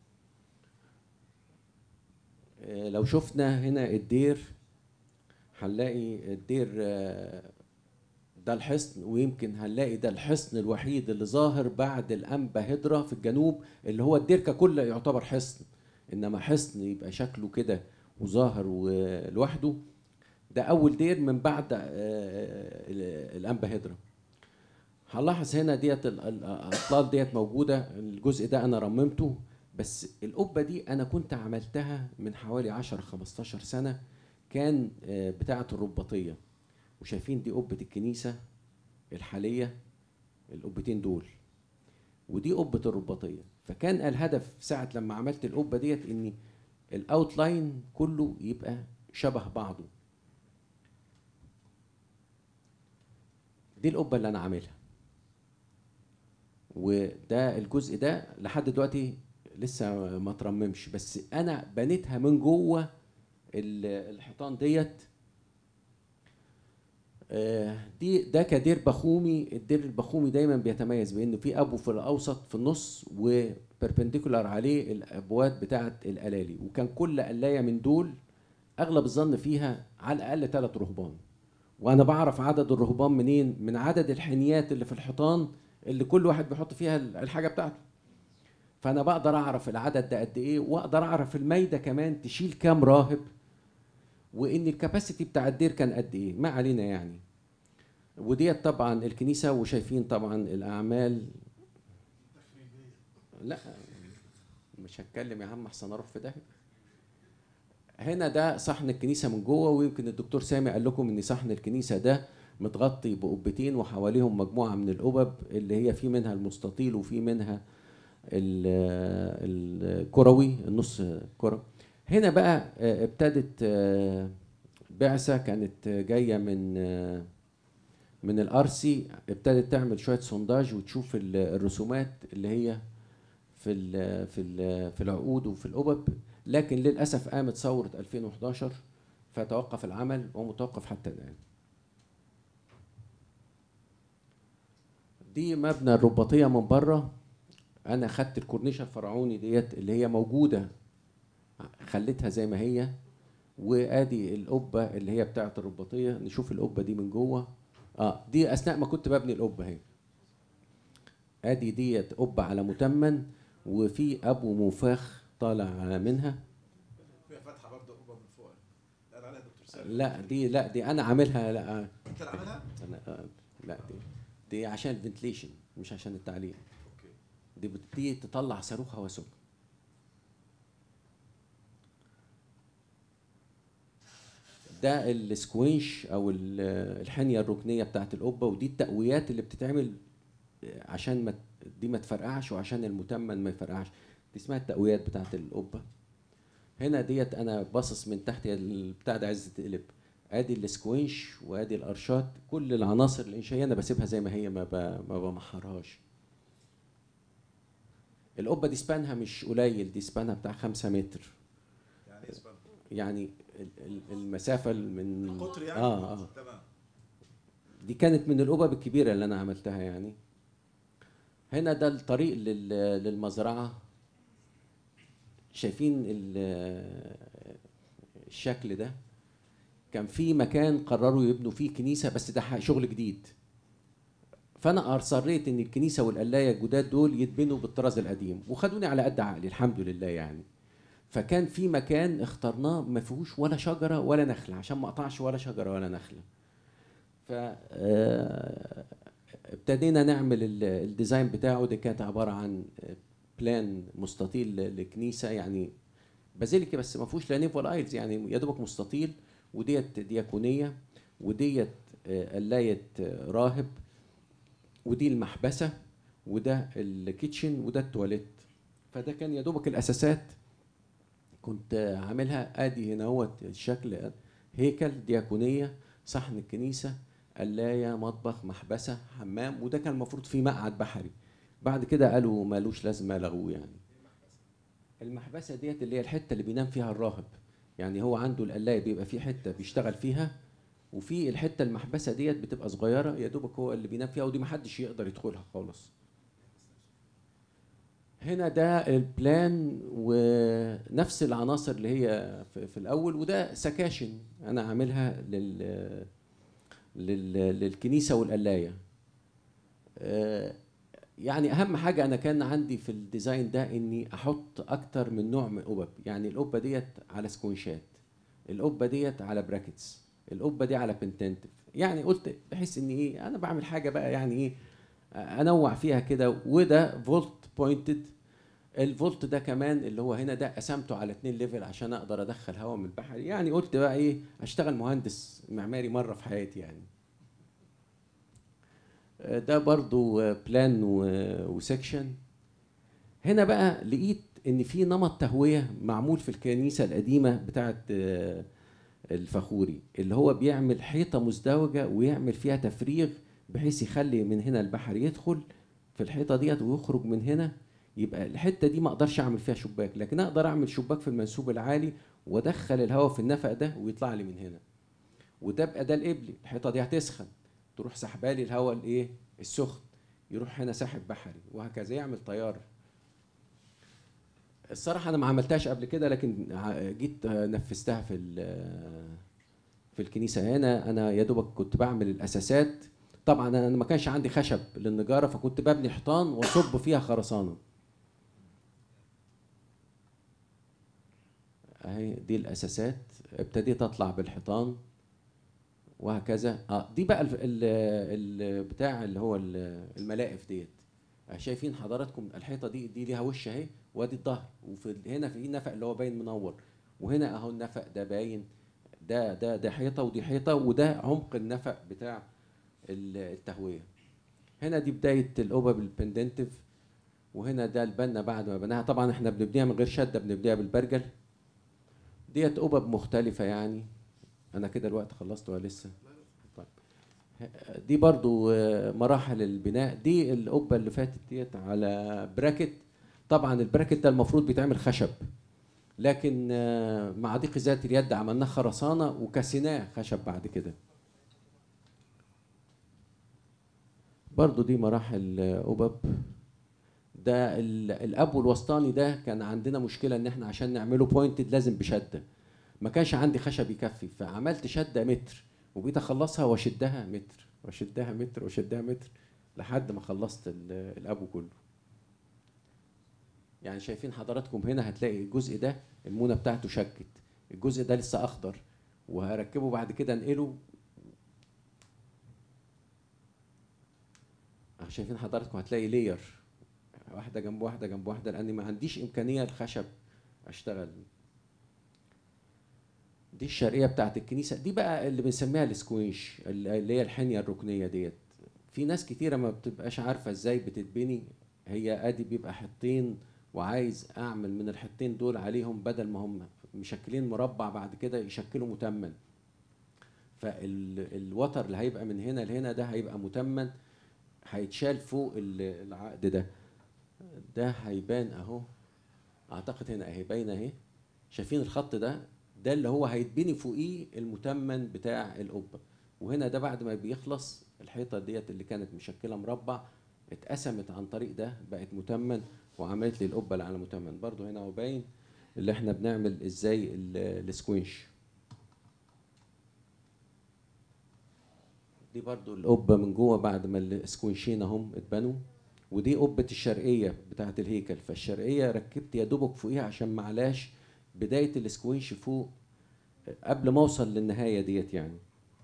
آه، لو شفنا هنا الدير هنلاقي الدير آه، ده الحصن ويمكن هنلاقي ده الحصن الوحيد اللي ظاهر بعد الأنبا هدرة في الجنوب اللي هو الدير ككل يعتبر حصن إنما حصن يبقى شكله كده وظاهر ولوحده ده أول دير من بعد آه، ال- الأنبا هدرة هنلاحظ هنا ديت ال- ال- الأطلال ديت موجودة الجزء ده أنا رممته بس القبة دي أنا كنت عملتها من حوالي 10 15 سنة كان آه، بتاعة الرباطية وشايفين دي قبة الكنيسة الحالية القبتين دول ودي قبة الرباطية فكان الهدف ساعة لما عملت القبة ديت ان الاوتلاين كله يبقى شبه بعضه دي القبة اللي انا عاملها وده الجزء ده لحد دلوقتي لسه ما ترممش بس انا بنيتها من جوه ال- الحيطان ديت آه، دي ده كدير بخومي الدير البخومي دايما بيتميز بانه في ابو في الاوسط في النص وبربنديكولار عليه الابواب بتاعه الالالي وكان كل قلايه من دول اغلب الظن فيها على الاقل ثلاث رهبان وانا بعرف عدد الرهبان منين من عدد الحنيات اللي في الحيطان اللي كل واحد بيحط فيها الحاجه بتاعته فانا بقدر اعرف العدد ده قد ايه واقدر اعرف المايده كمان تشيل كام راهب وان الكباسيتي بتاع الدير كان قد ايه ما علينا يعني وديت طبعا الكنيسه وشايفين طبعا الاعمال لا مش هتكلم يا عم احسن اروح في داهيه هنا ده صحن الكنيسه من جوه ويمكن الدكتور سامي قال لكم ان صحن الكنيسه ده متغطي بقبتين وحواليهم مجموعه من القبب اللي هي في منها المستطيل وفي منها ال- الكروي النص كروي هنا بقى آه، ابتدت آه، بعثه كانت جايه من آه، من الارسي ابتدت تعمل شويه سونداج وتشوف ال- الرسومات اللي هي في ال في ال في العقود وفي القبب لكن للاسف قامت ثوره 2011 فتوقف العمل ومتوقف حتى الان دي مبنى الرباطيه من بره انا خدت الكورنيشه الفرعوني ديت اللي هي موجوده خليتها زي ما هي وادي القبه اللي هي بتاعه الرباطيه نشوف القبه دي من جوه اه دي اثناء ما كنت ببني القبه اهي ادي ديت قبه على متمن وفي ابو منفاخ طالع منها فيها فتحه برضه قبه من فوق قال عليها دكتور سامي لا دي لا دي انا عاملها لا انت اللي عاملها؟ أنا آه، لا دي دي عشان الفنتليشن مش عشان التعليق اوكي دي بتدي تطلع صاروخ هواء سخن ده السكوينش او ال- الحنيه الركنيه بتاعت القبه ودي التقويات اللي بتتعمل عشان ما دي ما تفرقعش وعشان المتمن ما يفرقعش دي اسمها التقويات بتاعت القبه هنا ديت انا باصص من تحت هي البتاع ده عايز تقلب ادي السكوينش وادي الارشات كل العناصر الانشائيه انا بسيبها زي ما هي ما ب- ما بمحرهاش القبه دي سبانها مش قليل دي سبانها بتاع خمسة متر يعني اسمه يعني ال- ال- المسافه من قطر يعني اه اه تمام دي كانت من القبب الكبيره اللي انا عملتها يعني هنا ده الطريق لل- للمزرعه شايفين ال- الشكل ده كان في مكان قرروا يبنوا فيه كنيسه بس ده ح- شغل جديد فانا اصريت ان الكنيسه والقلايه الجداد دول يتبنوا بالطراز القديم وخدوني على قد عقلي الحمد لله يعني فكان في مكان اخترناه ما فيهوش ولا شجره ولا نخله عشان ما اقطعش ولا شجره ولا نخله ف آه، ابتدينا نعمل ال- الديزاين بتاعه دي كانت عباره عن بلان مستطيل ل- لكنيسه يعني بازيليكا بس ما فيهوش لا نيف ولا ايلز يعني يا دوبك مستطيل وديت دياكونيه وديت آه، قلايه آه، راهب ودي المحبسه وده الكيتشن وده التواليت فده كان يا دوبك الاساسات كنت آه، عاملها ادي هنا هو الشكل هيكل دياكونيه صحن الكنيسه قلايه مطبخ محبسه حمام وده كان المفروض فيه مقعد بحري بعد كده قالوا مالوش لازمه لغوه يعني المحبسه ديت اللي هي الحته اللي بينام فيها الراهب يعني هو عنده القلايه بيبقى فيه حته بيشتغل فيها وفي الحته المحبسه ديت بتبقى صغيره يا دوبك هو اللي بينام فيها ودي محدش يقدر يدخلها خالص هنا ده البلان ونفس العناصر اللي هي في, في الاول وده سكاشن انا عاملها لل, لل للكنيسه والقلايه آه، يعني اهم حاجه انا كان عندي في الديزاين ده اني احط اكتر من نوع من قبب يعني القبه ديت على سكونشات القبه ديت على براكتس القبه دي على بنتنتف يعني قلت بحيث ان ايه انا بعمل حاجه بقى يعني ايه انوع فيها كده وده فولت بوينتد الفولت ده كمان اللي هو هنا ده قسمته على اتنين ليفل عشان اقدر ادخل هواء من البحر يعني قلت بقى ايه اشتغل مهندس معماري مره في حياتي يعني آه، ده برضو آه، بلان و- وسكشن هنا بقى لقيت ان في نمط تهويه معمول في الكنيسه القديمه بتاعه آه، الفخوري اللي هو بيعمل حيطه مزدوجه ويعمل فيها تفريغ بحيث يخلي من هنا البحر يدخل في الحيطه ديت ويخرج من هنا يبقى الحته دي ما اقدرش اعمل فيها شباك لكن اقدر اعمل شباك في المنسوب العالي وادخل الهواء في النفق ده ويطلع لي من هنا وده بقى ده القبلي الحيطه دي هتسخن تروح سحبالي الهواء الايه السخن يروح هنا ساحب بحري وهكذا يعمل طيار الصراحه انا ما عملتهاش قبل كده لكن ع- جيت آه، نفذتها في ال- في الكنيسه هنا انا يا دوبك كنت بعمل الاساسات طبعا انا ما كانش عندي خشب للنجاره فكنت ببني حيطان واصب فيها خرسانه اهي دي الاساسات ابتديت اطلع بالحيطان وهكذا اه دي بقى ال ال بتاع اللي هو ال- الملاقف ديت آه، شايفين حضراتكم الحيطه دي دي ليها وش اهي وادي الظهر وفي ال- هنا في نفق اللي هو باين منور وهنا اهو النفق ده باين ده ده ده حيطه ودي حيطه وده عمق النفق بتاع ال- التهويه هنا دي بدايه القبب البندنتيف وهنا ده البنا بعد ما بناها طبعا احنا بنبنيها من غير شده بنبنيها بالبرجل ديت قبب مختلفه يعني انا كده الوقت خلصت ولا لسه طيب دي برضو آه، مراحل البناء دي القبه اللي فاتت ديت على براكت طبعا البراكت ده المفروض بيتعمل خشب لكن آه، مع ضيق ذات اليد عملناه خرسانه وكسيناه خشب بعد كده برضو دي مراحل آه، قبب ده ال- الاب والوسطاني ده كان عندنا مشكله ان احنا عشان نعمله بوينتد لازم بشده ما كانش عندي خشب يكفي فعملت شده متر وبقيت اخلصها واشدها متر واشدها متر واشدها متر لحد ما خلصت ال- الابو كله يعني شايفين حضراتكم هنا هتلاقي الجزء ده المونه بتاعته شكت الجزء ده لسه اخضر وهركبه بعد كده انقله أهو شايفين حضراتكم هتلاقي لير واحده جنب واحده جنب واحده لاني ما عنديش امكانيه الخشب اشتغل دي الشرقيه بتاعت الكنيسه دي بقى اللي بنسميها السكويش اللي هي الحنيه الركنيه ديت في ناس كتيره ما بتبقاش عارفه ازاي بتتبني هي ادي بيبقى حطين وعايز اعمل من الحطين دول عليهم بدل ما هم مشكلين مربع بعد كده يشكلوا متمن فالوتر اللي هيبقى من هنا لهنا ده هيبقى متمن هيتشال فوق ال- العقد ده ده هيبان اهو اعتقد هنا اهي باينه اهي شايفين الخط ده ده اللي هو هيتبني فوقيه المتمن بتاع القبه وهنا ده بعد ما بيخلص الحيطه ديت اللي كانت مشكله مربع اتقسمت عن طريق ده بقت متمن وعملت لي القبه اللي على متمن برضو هنا هو باين اللي احنا بنعمل ازاي ال- السكوينش دي برضو القبه من جوه بعد ما السكوينشين اهم اتبنوا ودي قبه الشرقيه بتاعه الهيكل فالشرقيه ركبت يا دوبك فوقيها عشان معلاش بدايه السكوينش فوق قبل ما اوصل للنهايه ديت يعني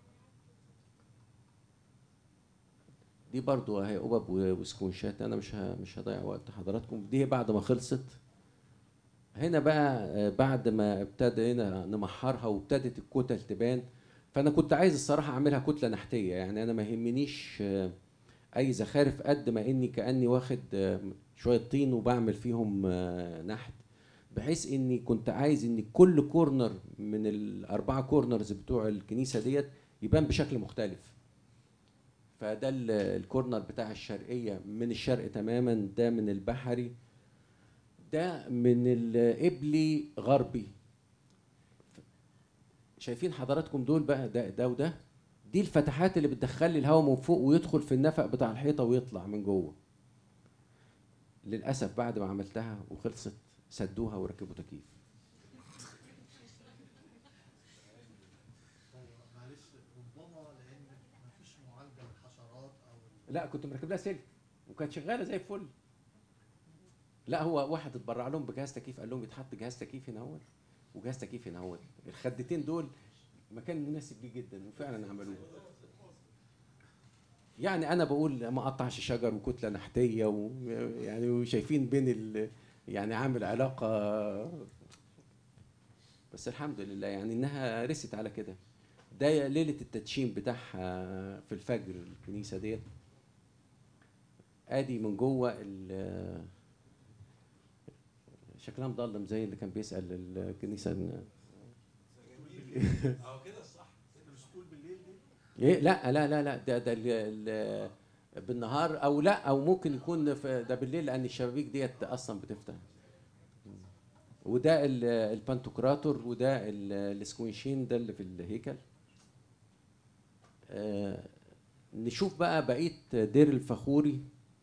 دي برضو اهي قبب و- وسكوينشات انا مش ه- مش هضيع وقت حضراتكم دي بعد ما خلصت هنا بقى آه، بعد ما ابتدينا نمحرها وابتدت الكتل تبان فانا كنت عايز الصراحه اعملها كتله نحتيه يعني انا ما يهمنيش آه، اي زخارف قد ما اني كاني واخد آه، شويه طين وبعمل فيهم آه، نحت بحيث اني كنت عايز ان كل كورنر من الاربعه كورنرز بتوع الكنيسه ديت يبان بشكل مختلف فده ال- الكورنر بتاع الشرقيه من الشرق تماما ده من البحري ده من القبلي غربي شايفين حضراتكم دول بقى ده ده وده دي الفتحات اللي بتدخل لي الهواء من فوق ويدخل في النفق بتاع الحيطه ويطلع من جوه للاسف بعد ما عملتها وخلصت سدوها وركبوا تكييف معلش ربما لان مفيش معالجه للحشرات او لا كنت مركب لها سلك وكانت شغاله زي الفل لا هو واحد اتبرع لهم بجهاز تكييف قال لهم يتحط جهاز تكييف هنا اهوت وجهاز تكييف هنا اهوت الخدتين دول مكان مناسب ليه جدا وفعلا عملوه يعني انا بقول ما قطعش شجر وكتله نحتيه ويعني وشايفين بين ال يعني عامل علاقه بس الحمد لله يعني انها رست على كده ده ليله التدشين بتاعها في الفجر الكنيسه ديت ادي من جوه ال- شكلها مضلم زي اللي كان بيسال الكنيسه إن- اهو كده الصح انت مش تقول بالليل دي ايه لا لا لا لا ده ده ال- ال- بالنهار او لا او ممكن يكون في ده بالليل لان الشبابيك ديت اصلا بتفتح وده ال- البانتوكراتور وده ال- السكوينشين ده اللي في الهيكل آه نشوف بقى بقيه دير الفخوري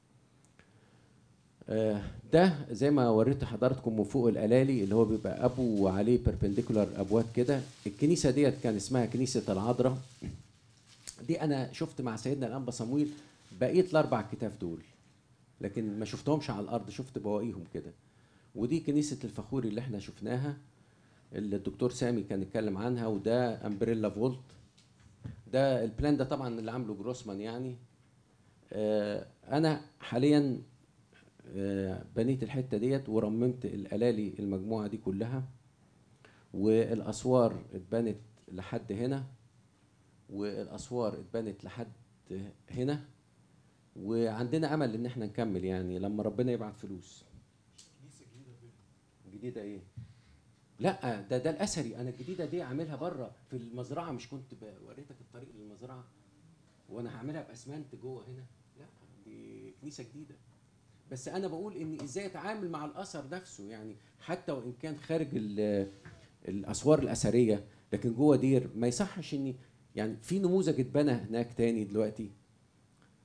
آه، ده زي ما وريت حضراتكم من فوق الالالي اللي هو بيبقى ابو وعليه بيربنديكولار ابواب كده الكنيسه ديت كان اسمها كنيسه العذراء دي انا شفت مع سيدنا الانبا صمويل بقيه الاربع كتاف دول لكن ما شفتهمش على الارض شفت بواقيهم كده ودي كنيسه الفخوري اللي احنا شفناها اللي الدكتور سامي كان اتكلم عنها وده امبريلا فولت ده البلان ده طبعا اللي عامله جروسمان يعني آه، انا حاليا آه، بنيت الحته ديت ورممت الالالي المجموعه دي كلها والاسوار اتبنت لحد هنا والاسوار اتبنت لحد هنا وعندنا امل ان احنا نكمل يعني لما ربنا يبعت فلوس كنيسه جديده فين؟ جديده ايه لا ده ده الاثري انا الجديده دي عاملها بره في المزرعه مش كنت ب- وريتك الطريق للمزرعه وانا هعملها باسمنت جوه هنا لا دي كنيسه جديده بس انا بقول ان ازاي اتعامل مع الاثر نفسه يعني حتى وان كان خارج ال- الاسوار الاثريه لكن جوه دير ما يصحش اني يعني في نموذج اتبنى هناك تاني دلوقتي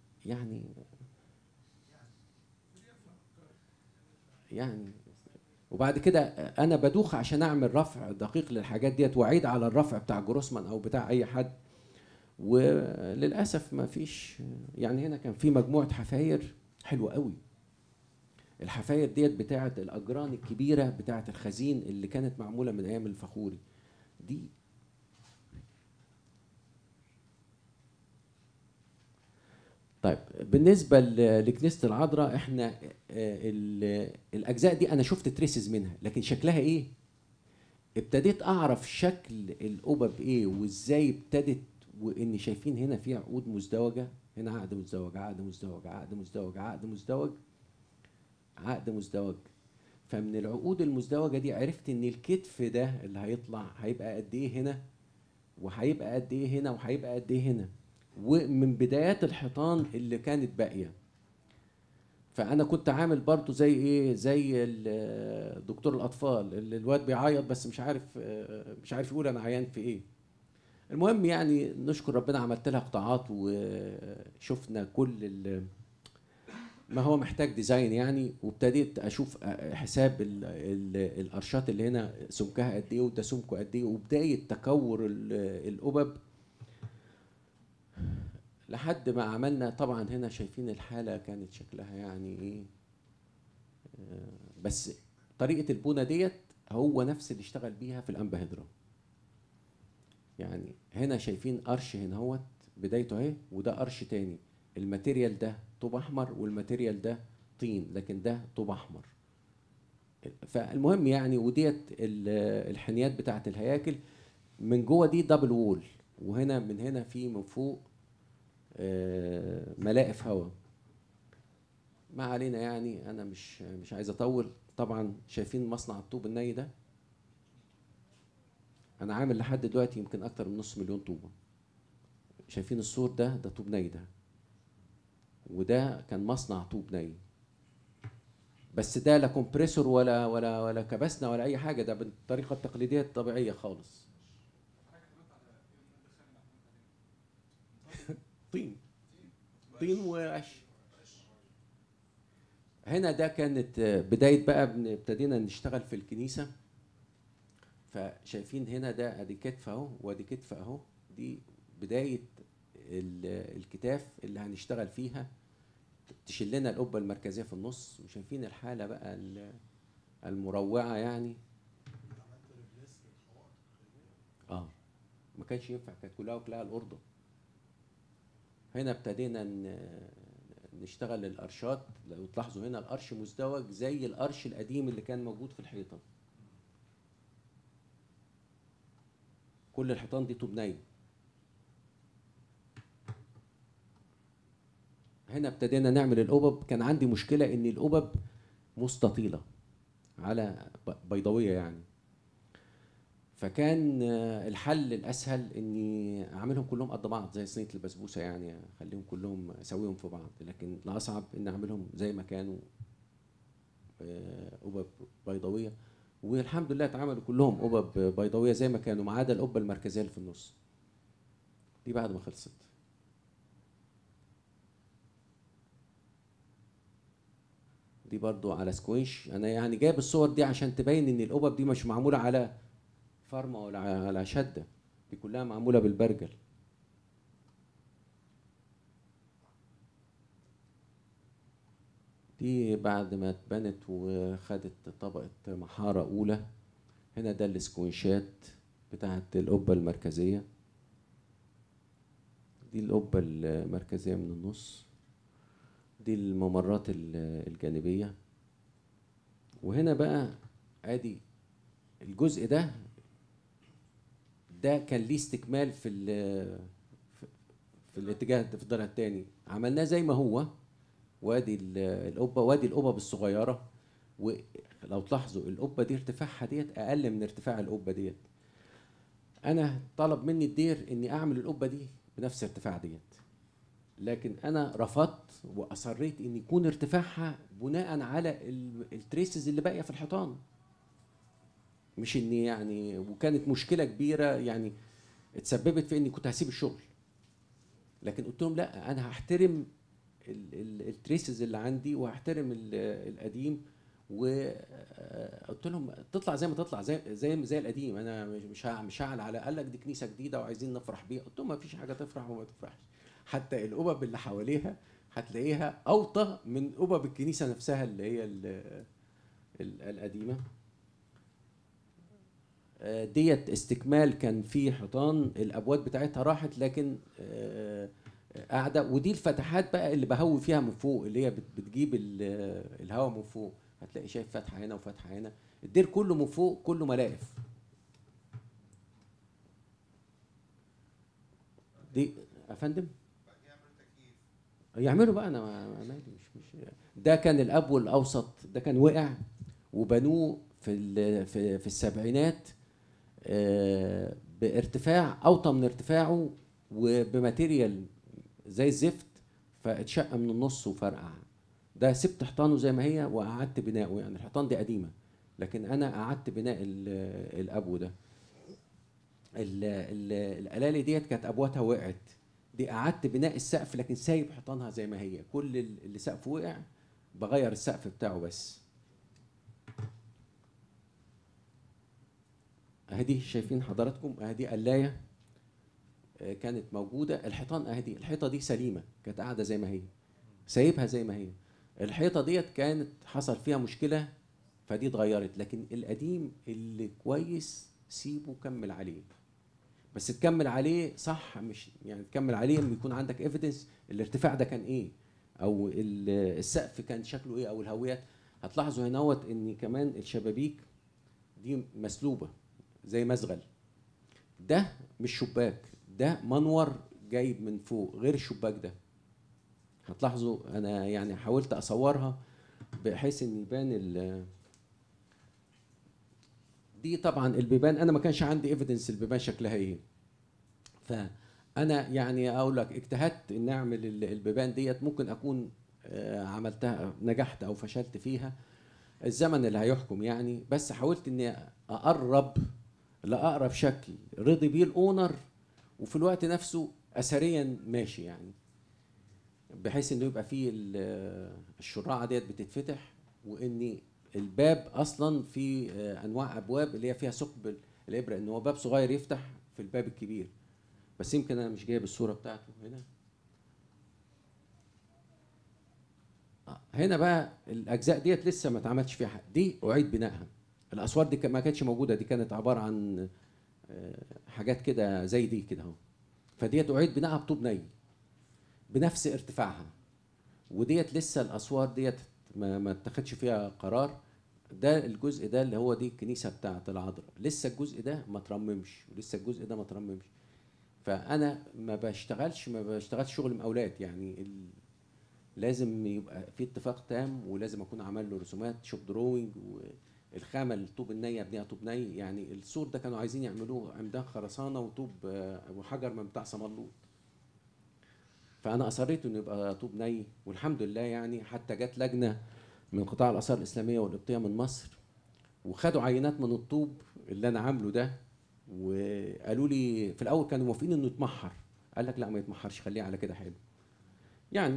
يعني يعني وبعد كده انا بدوخ عشان اعمل رفع دقيق للحاجات ديت واعيد على الرفع بتاع جروسمان او بتاع اي حد وللاسف ما فيش يعني هنا كان في مجموعه حفاير حلوه قوي الحفاير ديت بتاعه الاجران الكبيره بتاعه الخزين اللي كانت معموله من ايام الفخوري دي طيب بالنسبه ل- لكنيسه العذراء احنا آه، ال- الاجزاء دي انا شفت تريسز منها لكن شكلها ايه ابتديت اعرف شكل القبب ايه وازاي ابتدت وان شايفين هنا في عقود مزدوجه هنا عقد مزدوج عقد مزدوج عقد مزدوج عقد مزدوج عقد مزدوج فمن العقود المزدوجه دي عرفت ان الكتف ده اللي هيطلع هيبقى قد ايه هنا وهيبقى قد ايه هنا وهيبقى قد ايه هنا ومن بدايات الحيطان اللي كانت باقيه فانا كنت عامل برضو زي ايه زي ال- دكتور الاطفال اللي الواد بيعيط بس مش عارف آه، مش عارف يقول انا عيان في ايه المهم يعني نشكر ربنا عملت لها قطاعات وشفنا كل ال- ما هو محتاج ديزاين يعني وابتديت اشوف حساب ال ال الارشات اللي هنا سمكها قد ايه وده سمكه قد ايه وبدايه تكور ال- القبب لحد ما عملنا طبعا هنا شايفين الحاله كانت شكلها يعني ايه آه، بس طريقه البونه ديت هو نفس اللي اشتغل بيها في الانبهدرا يعني هنا شايفين قرش هنا هوت بدايته اهي وده قرش تاني الماتيريال ده طوب احمر والماتيريال ده طين لكن ده طوب احمر فالمهم يعني وديت ال- الحنيات بتاعت الهياكل من جوه دي دبل وول وهنا من هنا في من فوق آه، ملاقف هواء ما علينا يعني انا مش مش عايز اطول طبعا شايفين مصنع الطوب الني ده انا عامل لحد دلوقتي يمكن اكتر من نص مليون طوبه شايفين السور ده ده طوب ني ده وده كان مصنع طوب ني بس ده لا كومبريسور ولا ولا ولا كبسنا ولا اي حاجه ده بالطريقه التقليديه الطبيعيه خالص طين طين وقش هنا ده كانت بدايه بقى بن- ابتدينا نشتغل في الكنيسه فشايفين هنا ده ادي كتف اهو وادي كتف اهو دي بدايه ال- الكتاف اللي هنشتغل فيها تشيل لنا القبه المركزيه في النص وشايفين الحاله بقى ال- المروعه يعني اه ما كانش ينفع كانت كلها وكلها الارض هنا ابتدينا ن- نشتغل الارشات لو تلاحظوا هنا القرش مزدوج زي القرش القديم اللي كان موجود في الحيطه كل الحيطان دي طوب نايم هنا ابتدينا نعمل القبب كان عندي مشكله ان القبب مستطيله على ب- بيضاويه يعني فكان آه، الحل الاسهل اني اعملهم كلهم قد بعض زي صينيه البسبوسه يعني اخليهم كلهم اسويهم في بعض لكن الاصعب ان اعملهم زي ما كانوا آه، قبب بيضاويه والحمد لله اتعملوا كلهم قبب بيضاويه زي ما كانوا ما عدا القبه المركزيه اللي في النص دي بعد ما خلصت دي برضو على سكويش انا يعني جايب الصور دي عشان تبين ان القبب دي مش معموله على فرمه ولا على شده دي كلها معموله بالبرجل دي بعد ما اتبنت وخدت طبقه محاره اولى هنا ده السكويشات بتاعت القبه المركزيه دي القبه المركزيه من النص دي الممرات ال- الجانبيه وهنا بقى ادي الجزء ده ده كان ليه استكمال في ال- في- في الاتجاه في الضلع الثاني عملناه زي ما هو وادي ال- القبه وادي القبب الصغيره ولو تلاحظوا القبه دي ارتفاعها ديت اقل من ارتفاع القبه ديت انا طلب مني الدير اني اعمل القبه دي بنفس ارتفاع ديت لكن انا رفضت واصريت ان يكون ارتفاعها بناء على ال- التريسز اللي باقيه في الحيطان مش اني يعني وكانت مشكله كبيره يعني اتسببت في اني كنت هسيب الشغل لكن قلت لهم لا انا هحترم ال- ال- التريسز اللي عندي وهحترم ال- القديم وقلت لهم تطلع زي ما تطلع زي زي زي القديم انا مش مش هع- مش هعلى على قال لك دي كنيسه جديده وعايزين نفرح بيها قلت لهم ما فيش حاجه تفرح وما تفرحش حتى القبب اللي حواليها هتلاقيها اوطى من قبب الكنيسه نفسها اللي هي ال- ال- القديمه آه، ديت استكمال كان في حيطان الابواب بتاعتها راحت لكن آه، قاعده ودي الفتحات بقى اللي بهوي فيها من فوق اللي هي بت- بتجيب ال- الهواء من فوق هتلاقي شايف فتحه هنا وفتحه هنا الدير كله من فوق كله ملاقف دي يا فندم يعملوا بقى انا ما- ما- مالي مش مش ده كان الاب والاوسط ده كان وقع وبنوه في ال- في في السبعينات آه، بارتفاع اوطى من ارتفاعه وبماتيريال زي الزفت فاتشق من النص وفرقع ده سبت حيطانه زي ما هي وقعدت بناؤه يعني الحيطان دي قديمه لكن انا قعدت بناء ال- الابو ده ال- ال- الالالي ديت كانت ابواتها وقعت دي قعدت بناء السقف لكن سايب حيطانها زي ما هي كل ال- اللي سقفه وقع بغير السقف بتاعه بس اهدي شايفين حضراتكم اهدي قلايه آه، كانت موجوده الحيطان اهدي الحيطه دي سليمه كانت قاعده زي ما هي سايبها زي ما هي الحيطه ديت كانت حصل فيها مشكله فدي اتغيرت لكن القديم اللي كويس سيبه كمل عليه بس تكمل عليه صح مش يعني تكمل عليه لما يكون عندك ايفيدنس الارتفاع ده كان ايه او ال- السقف كان شكله ايه او الهويات هتلاحظوا هناوت ان كمان الشبابيك دي مسلوبه زي مزغل ده مش شباك ده منور جايب من فوق غير الشباك ده هتلاحظوا انا يعني حاولت اصورها بحيث ان يبان ال دي طبعا البيبان انا ما كانش عندي ايفيدنس البيبان شكلها ايه فانا يعني اقول لك اجتهدت ان اعمل ال- البيبان ديت ممكن اكون آه، عملتها نجحت او فشلت فيها الزمن اللي هيحكم يعني بس حاولت اني اقرب لاقرب شكل رضي بيه الاونر وفي الوقت نفسه اثريا ماشي يعني بحيث انه يبقى فيه ال- الشراعه ديت بتتفتح وان الباب اصلا في آه، انواع ابواب اللي هي فيها ثقب الابره ان هو باب صغير يفتح في الباب الكبير بس يمكن انا مش جايب الصوره بتاعته هنا آه، هنا بقى الاجزاء ديت لسه ما اتعملش فيها حاجه دي اعيد بنائها الاسوار دي كان- ما كانتش موجوده دي كانت عباره عن آه، حاجات كده زي دي كده اهو فديت اعيد بنائها بطوب ني بنفس ارتفاعها وديت لسه الاسوار ديت ما ما اتخدش فيها قرار ده الجزء ده اللي هو دي الكنيسه بتاعه العذراء لسه الجزء ده ما ترممش ولسه الجزء ده ما ترممش فانا ما بشتغلش ما بشتغلش شغل مقاولات يعني ال... لازم يبقى في اتفاق تام ولازم اكون عمل له رسومات شوب دروينج والخامه الطوب النيه ابنيه طوب ني يعني السور ده كانوا عايزين يعملوه عمدان خرسانه وطوب آه، وحجر من بتاع سملوط فانا اصريت انه يبقى طوب ني والحمد لله يعني حتى جت لجنه من قطاع الاثار الاسلاميه والقبطيه من مصر وخدوا عينات من الطوب اللي انا عامله ده وقالوا لي في الاول كانوا موافقين انه يتمحر قال لك لا ما يتمحرش خليه على كده حلو يعني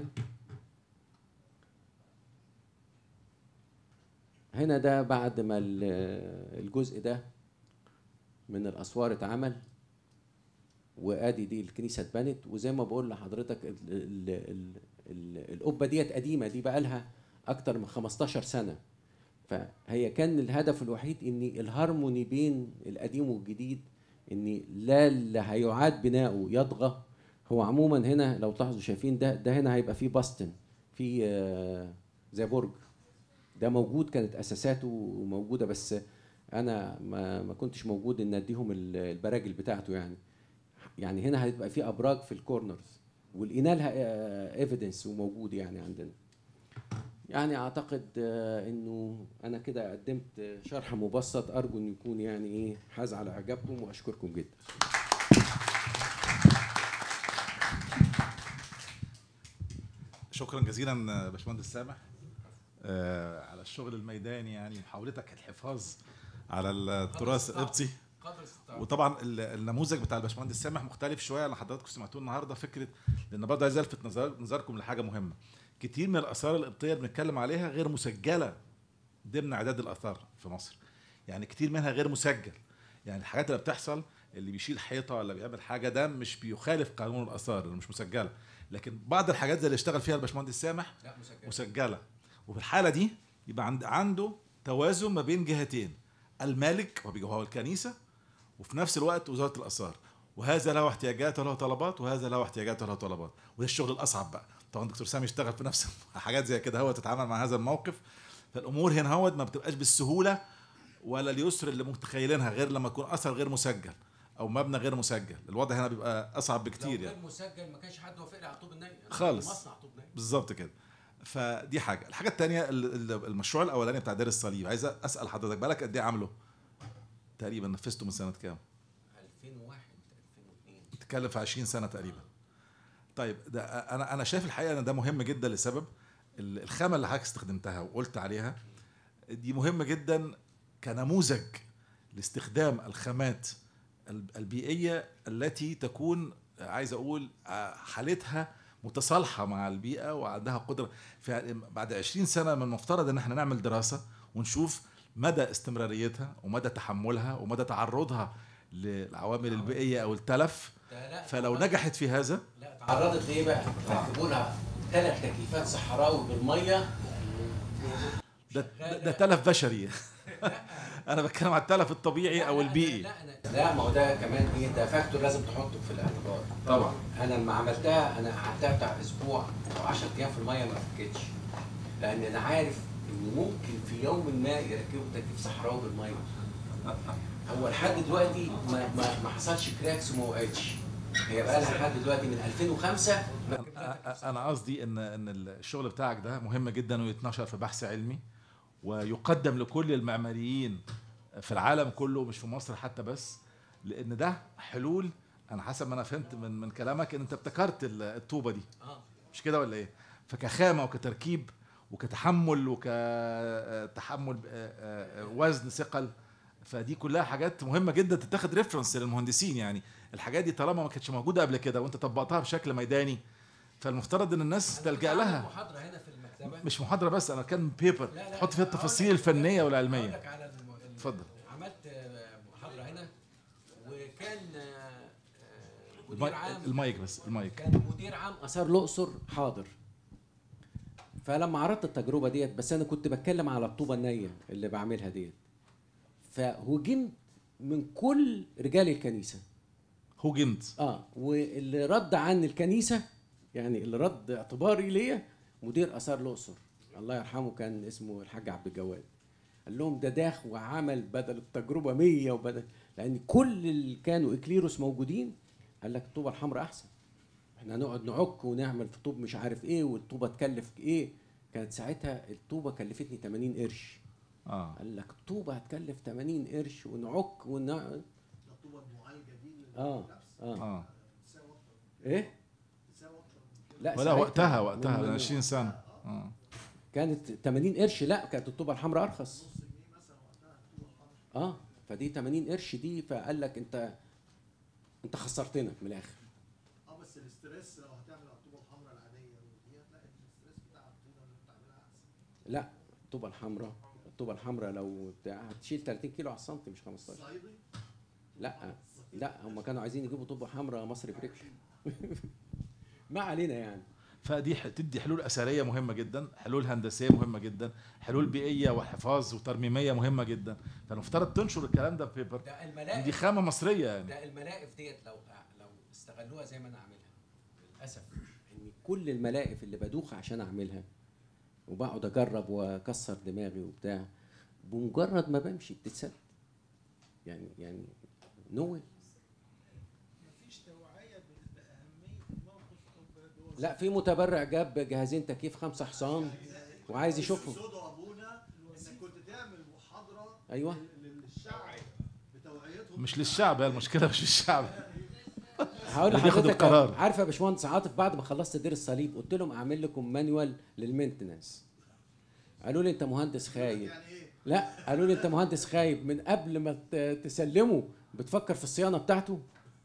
هنا ده بعد ما ال- الجزء ده من الاسوار اتعمل وادي دي الكنيسه اتبنت وزي ما بقول لحضرتك ال- ال- ال- ال- القبه ديت قديمه دي بقى لها اكتر من 15 سنه فهي كان الهدف الوحيد ان الهارموني بين القديم والجديد ان لا اللي هيعاد بناؤه يطغى هو عموما هنا لو تلاحظوا شايفين ده ده هنا هيبقى فيه باستن في آه، زي برج ده موجود كانت اساساته موجوده بس انا ما ما كنتش موجود ان اديهم ال- البراجل بتاعته يعني يعني هنا هيبقى في ابراج في الكورنرز ولقينا لها ايفيدنس وموجود يعني عندنا يعني اعتقد آه، انه انا كده قدمت آه، شرح مبسط ارجو انه يكون يعني ايه حاز على اعجابكم واشكركم جدا شكرا جزيلا باشمهندس سامح آه، على الشغل الميداني يعني محاولتك الحفاظ على التراث القبطي قدر استطاعت وطبعا ال- النموذج بتاع الباشمهندس سامح مختلف شويه عن اللي حضراتكم سمعتوه النهارده فكره لان برضه عايز الفت نظر نظركم لحاجه مهمه كتير من الاثار القبطيه اللي بنتكلم عليها غير مسجله ضمن اعداد الاثار في مصر يعني كتير منها غير مسجل يعني الحاجات اللي بتحصل اللي بيشيل حيطه ولا بيعمل حاجه ده مش بيخالف قانون الاثار اللي مش مسجله لكن بعض الحاجات زي اللي اشتغل فيها الباشمهندس سامح لا مسجل مسجله وفي الحاله دي يبقى عند عنده توازن ما بين جهتين المالك وهو الكنيسه وفي نفس الوقت وزاره الاثار وهذا له احتياجات وله طلبات وهذا له احتياجات وله طلبات وده الشغل الاصعب بقى طبعا دكتور سامي اشتغل في نفس حاجات زي كده هو تتعامل مع هذا الموقف فالامور هنا هو ما بتبقاش بالسهوله ولا اليسر اللي متخيلينها غير لما يكون اثر غير مسجل او مبنى غير مسجل الوضع هنا بيبقى اصعب بكتير لو يعني كان مسجل ما كانش حد وافق لي على طوب الني أنا خالص. مصنع طوب ني بالظبط كده فدي حاجه الحاجه الثانيه المشروع الاولاني بتاع دير الصليب عايز اسال حضرتك بالك قد ايه عامله تقريبا نفذته من سنه كام 2001 2002 بتتكلم في 20 سنه تقريبا طيب ده انا انا شايف الحقيقه ان ده مهم جدا لسبب ال- الخامه اللي حضرتك استخدمتها وقلت عليها دي مهمه جدا كنموذج لاستخدام الخامات ال- البيئيه التي تكون عايز اقول آه، حالتها متصالحه مع البيئه وعندها قدره في بعد 20 سنه من المفترض ان احنا نعمل دراسه ونشوف مدى استمراريتها ومدى تحملها ومدى تعرضها للعوامل البيئيه او التلف ده لا فلو نجحت في هذا لا تعرضت ليه بقى؟ ركبوا لها ثلاث تكييفات صحراوي بالميه ده ده, ده تلف بشري انا بتكلم على التلف الطبيعي او لا، البيئي لا لا, لا ما هو ده كمان ايه ده فاكتور لازم تحطه في الاعتبار طبعا انا لما عملتها انا قعدتها بتاع اسبوع او 10 ايام في الميه ما فكتش لان انا عارف ان ممكن في يوم ما يركبوا تكييف صحراوي بالميه هو لحد دلوقتي ما ما, ما حصلش كراكس وما وقعتش هي بقى لها لحد دلوقتي من 2005 مركب لها تكييف أ- انا قصدي ان ان الشغل بتاعك ده مهم جدا ويتنشر في بحث علمي ويقدم لكل المعماريين في العالم كله مش في مصر حتى بس لان ده حلول انا حسب ما انا فهمت من من كلامك ان انت ابتكرت ال- الطوبه دي اه مش كده ولا ايه فكخامه وكتركيب وكتحمل وكتحمل وزن ثقل فدي كلها حاجات مهمه جدا تتاخد ريفرنس للمهندسين يعني الحاجات دي طالما ما كانتش موجوده قبل كده وانت طبقتها بشكل ميداني فالمفترض ان الناس أنا تلجا كنت عامل لها محاضره هنا في المكتبه مش محاضره بس انا كان بيبر لا، لا، تحط فيها هقول التفاصيل لك- الفنيه هقول والعلميه لك على الم... ال- اتفضل. عملت آه، محاضره هنا وكان آه، آه، الماي- مدير عام المايك بس المايك كان مدير عام اثار الاقصر حاضر فلما عرضت التجربه ديت بس انا كنت بتكلم على الطوبه النيه اللي بعملها ديت فهجمت من كل رجال الكنيسه هوجنت اه واللي رد عن الكنيسه يعني اللي رد اعتباري ليا مدير اثار الاقصر الله يرحمه كان اسمه الحاج عبد الجواد قال لهم ده داخ وعمل بدل التجربه 100 وبدل لان كل اللي كانوا اكليروس موجودين قال لك الطوبه الحمراء احسن احنا هنقعد نعك ونعمل في طوب مش عارف ايه والطوبه تكلف ايه كانت ساعتها الطوبه كلفتني 80 قرش اه قال لك الطوبه هتكلف 80 قرش ونعك ونع... الطوبة المعالجة دي اللي اه نفس اه اه تساوي أكتر ايه تساوي أكتر من كده لا ولا ساعتها وقتها وقتها من- من من- 20 سنه اه كانت 80 قرش لا كانت الطوبه الحمراء ارخص نص جنيه مثلا وقتها الطوبة الحمراء اه فدي 80 قرش دي فقال لك انت انت خسرتنا من الاخر اه بس الاستريس لو هتعمل على الطوبة الحمراء العادية ودي هتلاقي الاستريس بتاع الطوبة اللي بتعملها أحسن لا الطوبه الحمراء الطوبه الحمراء لو بتاع هتشيل 30 كيلو على السنتي مش 15 صيدي لا لا هم كانوا عايزين يجيبوا طوبه حمراء مصري بريك ما علينا يعني فدي ح- تدي حلول اثريه مهمه جدا حلول هندسيه مهمه جدا حلول بيئيه وحفاظ وترميميه مهمه جدا فالمفترض تنشر الكلام ده في بيبر ده دي الملاقف خامه مصريه يعني ده الملاقف ديت لو لو استغلوها زي ما انا عاملها للاسف ان كل الملاقف اللي بدوخ عشان اعملها وبقعد اجرب واكسر دماغي وبتاع بمجرد ما بمشي بتتسد يعني يعني نو مفيش توعية بال- بأهمية موقف أو بوظيفة لا في متبرع جاب جهازين تكييف خمسة حصان وعايز يشوفهم يقصدوا ابونا انك كنت تعمل محاضره ايوه لل- للشعب بتوعيتهم مش للشعب هي المشكله مش الشعب هقول اللي بياخد لحضرتك القرار. عارف يا باشمهندس عاطف بعد ما خلصت دير الصليب قلت لهم اعمل لكم مانيوال للمينتنس قالوا لي انت مهندس خايب يعني ايه لا قالوا لي انت مهندس خايب من قبل ما ت- تسلمه بتفكر في الصيانه بتاعته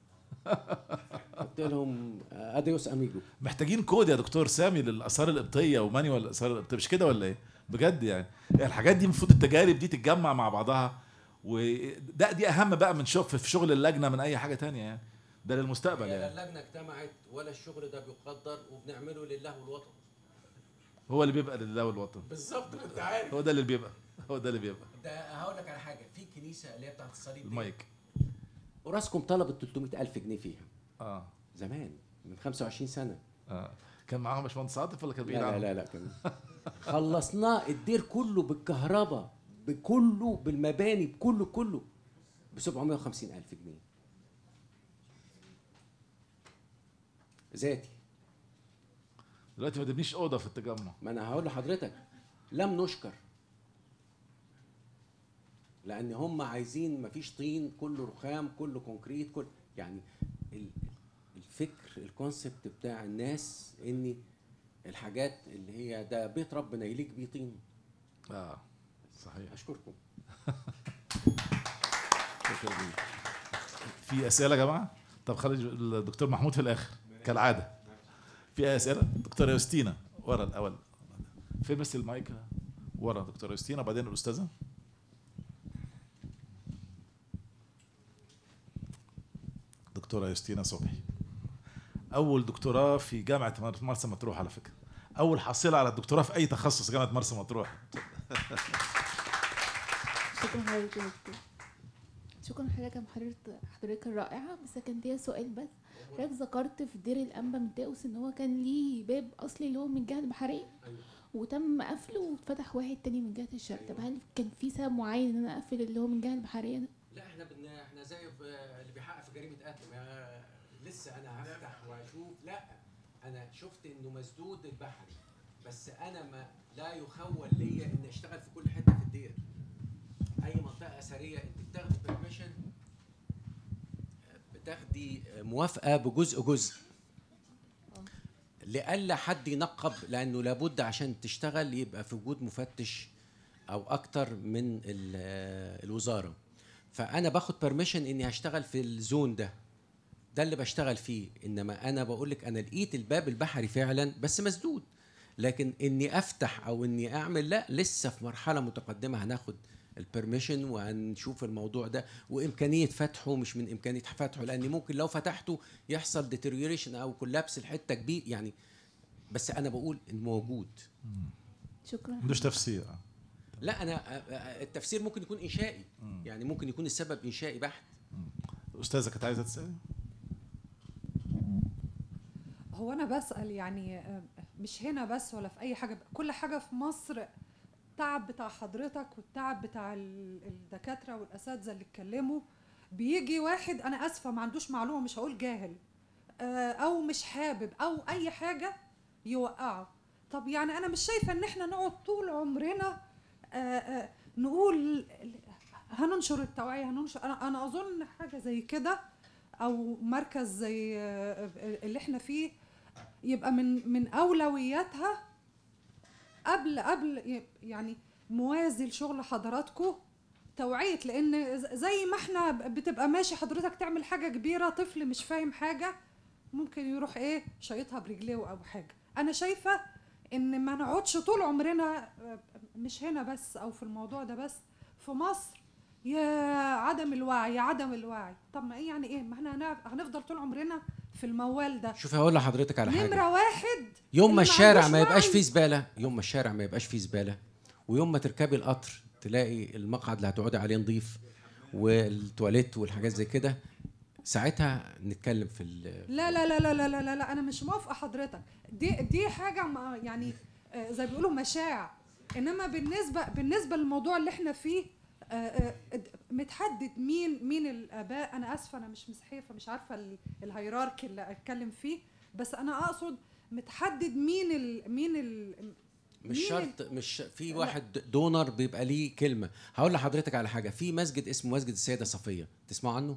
قلت لهم اديوس اميجو محتاجين كود يا دكتور سامي للاثار القبطيه ومانيوال الاثار القبطيه مش كده ولا ايه بجد يعني الحاجات دي المفروض التجارب دي تتجمع مع بعضها وده دي اهم بقى من شغل في شغل اللجنه من اي حاجه تانية يعني ده للمستقبل هي يعني لا اللجنه اجتمعت ولا الشغل ده بيقدر وبنعمله لله والوطن هو اللي بيبقى لله والوطن بالظبط كنت عارف هو ده اللي بيبقى هو ده اللي بيبقى ده هقول لك على حاجه في كنيسه اللي هي بتاعت الصليب دي المايك وراسكم طلبت 300000 جنيه فيها اه زمان من 25 سنه اه كان معاهم باشمهندس عاطف ولا كان بعيد لا لا عنهم؟ لا لا كان خلصناه الدير كله بالكهرباء بكله بالمباني بكله كله ب 750 ألف جنيه ذاتي دلوقتي ما تبنيش اوضه في التجمع ما انا هقول لحضرتك لم نشكر لان هم عايزين مفيش طين كله رخام كله كونكريت كل يعني ال- الفكر الكونسبت بتاع الناس ان الحاجات اللي هي ده بيت ربنا يليق بيه طين اه صحيح اشكركم شكرا ليك. في اسئله يا جماعه طب خلي الدكتور محمود في الاخر كالعاده في اسئله دكتوره يوستينا ورا الاول فين بس المايك ورا دكتوره يوستينا وبعدين الاستاذه دكتوره يوستينا صبحي اول دكتوراه في جامعه مر- مرسى مطروح على فكره اول حاصله على الدكتوراه في اي تخصص في جامعه مرسى مطروح شكرا حضرتك يا دكتور شكرا حضرتك يا حضرتك حضرتك الرائعة بس كان ليا سؤال بس حضرتك ذكرت في دير الأنبا متاوس إن هو كان ليه باب أصلي اللي هو من الجهة البحرية وتم قفله واتفتح واحد تاني من جهة الشرق طب هل كان في سبب معين إن أنا أقفل اللي هو من الجهة البحرية ده؟ لا احنا بن... احنا زي ب- اللي بيحقق في جريمه قتل ما لسه انا هفتح واشوف لا انا شفت انه مسدود البحري بس انا ما لا يخول ليا اني اشتغل في كل حته في الدير اي منطقه اثريه انت بتاخدي بيرميشن بتاخدي موافقه بجزء جزء لئلا حد ينقب لانه لابد عشان تشتغل يبقى في وجود مفتش او اكتر من ال- الوزاره فانا باخد بيرميشن اني هشتغل في الزون ده ده اللي بشتغل فيه انما انا بقول لك انا لقيت الباب البحري فعلا بس مسدود لكن اني افتح او اني اعمل لا لسه في مرحله متقدمه هناخد البرميشن وهنشوف الموضوع ده وامكانيه فتحه مش من امكانيه فتحه لان ممكن لو فتحته يحصل ديتيريوريشن او كولابس الحته كبير يعني بس انا بقول انه موجود شكرا ملوش تفسير آه. لا انا آه، آه، التفسير ممكن يكون انشائي يعني ممكن يكون السبب انشائي بحت الاستاذه كانت عايزه تسال هو انا بسال يعني آه، مش هنا بس ولا في اي حاجه كل حاجه في مصر التعب بتاع حضرتك والتعب بتاع ال- الدكاتره والاساتذه اللي اتكلموا بيجي واحد انا اسفه ما عندوش معلومه مش هقول جاهل آه، او مش حابب او اي حاجه يوقعه طب يعني انا مش شايفه ان احنا نقعد طول عمرنا آه، آه، نقول هننشر التوعيه هننشر انا انا اظن حاجه زي كده او مركز زي آه، اللي احنا فيه يبقى من من اولوياتها قبل قبل ي- يعني موازي لشغل حضراتكم توعيه لان ز- زي ما احنا ب- بتبقى ماشي حضرتك تعمل حاجه كبيره طفل مش فاهم حاجه ممكن يروح ايه شايطها برجليه او حاجه انا شايفه ان ما نقعدش طول عمرنا آه، مش هنا بس او في الموضوع ده بس في مصر يا عدم الوعي يا عدم الوعي طب ما ايه يعني ايه ما احنا هنعرف- هنفضل طول عمرنا في الموال ده شوف هقول لحضرتك على حاجه نمره واحد يوم ما اللي الشارع عندوش ما يبقاش وعي. فيه زباله يوم ما الشارع ما يبقاش فيه زباله ويوم ما تركبي القطر تلاقي المقعد اللي هتقعدي عليه نظيف والتواليت والحاجات زي كده ساعتها نتكلم في ال- لا لا لا لا لا لا لا, لا انا مش موافقه حضرتك دي دي حاجه ما يعني آه، زي ما بيقولوا مشاع انما بالنسبه بالنسبه للموضوع اللي احنا فيه آه، آه، متحدد مين مين الاباء انا اسفه انا مش مسيحيه فمش عارفه ال- الهيراركي اللي اتكلم فيه بس انا اقصد متحدد مين ال مين ال مش مين شرط مش في واحد دونر بيبقى ليه كلمه هقول لحضرتك على حاجه في مسجد اسمه مسجد السيده صفيه تسمعوا عنه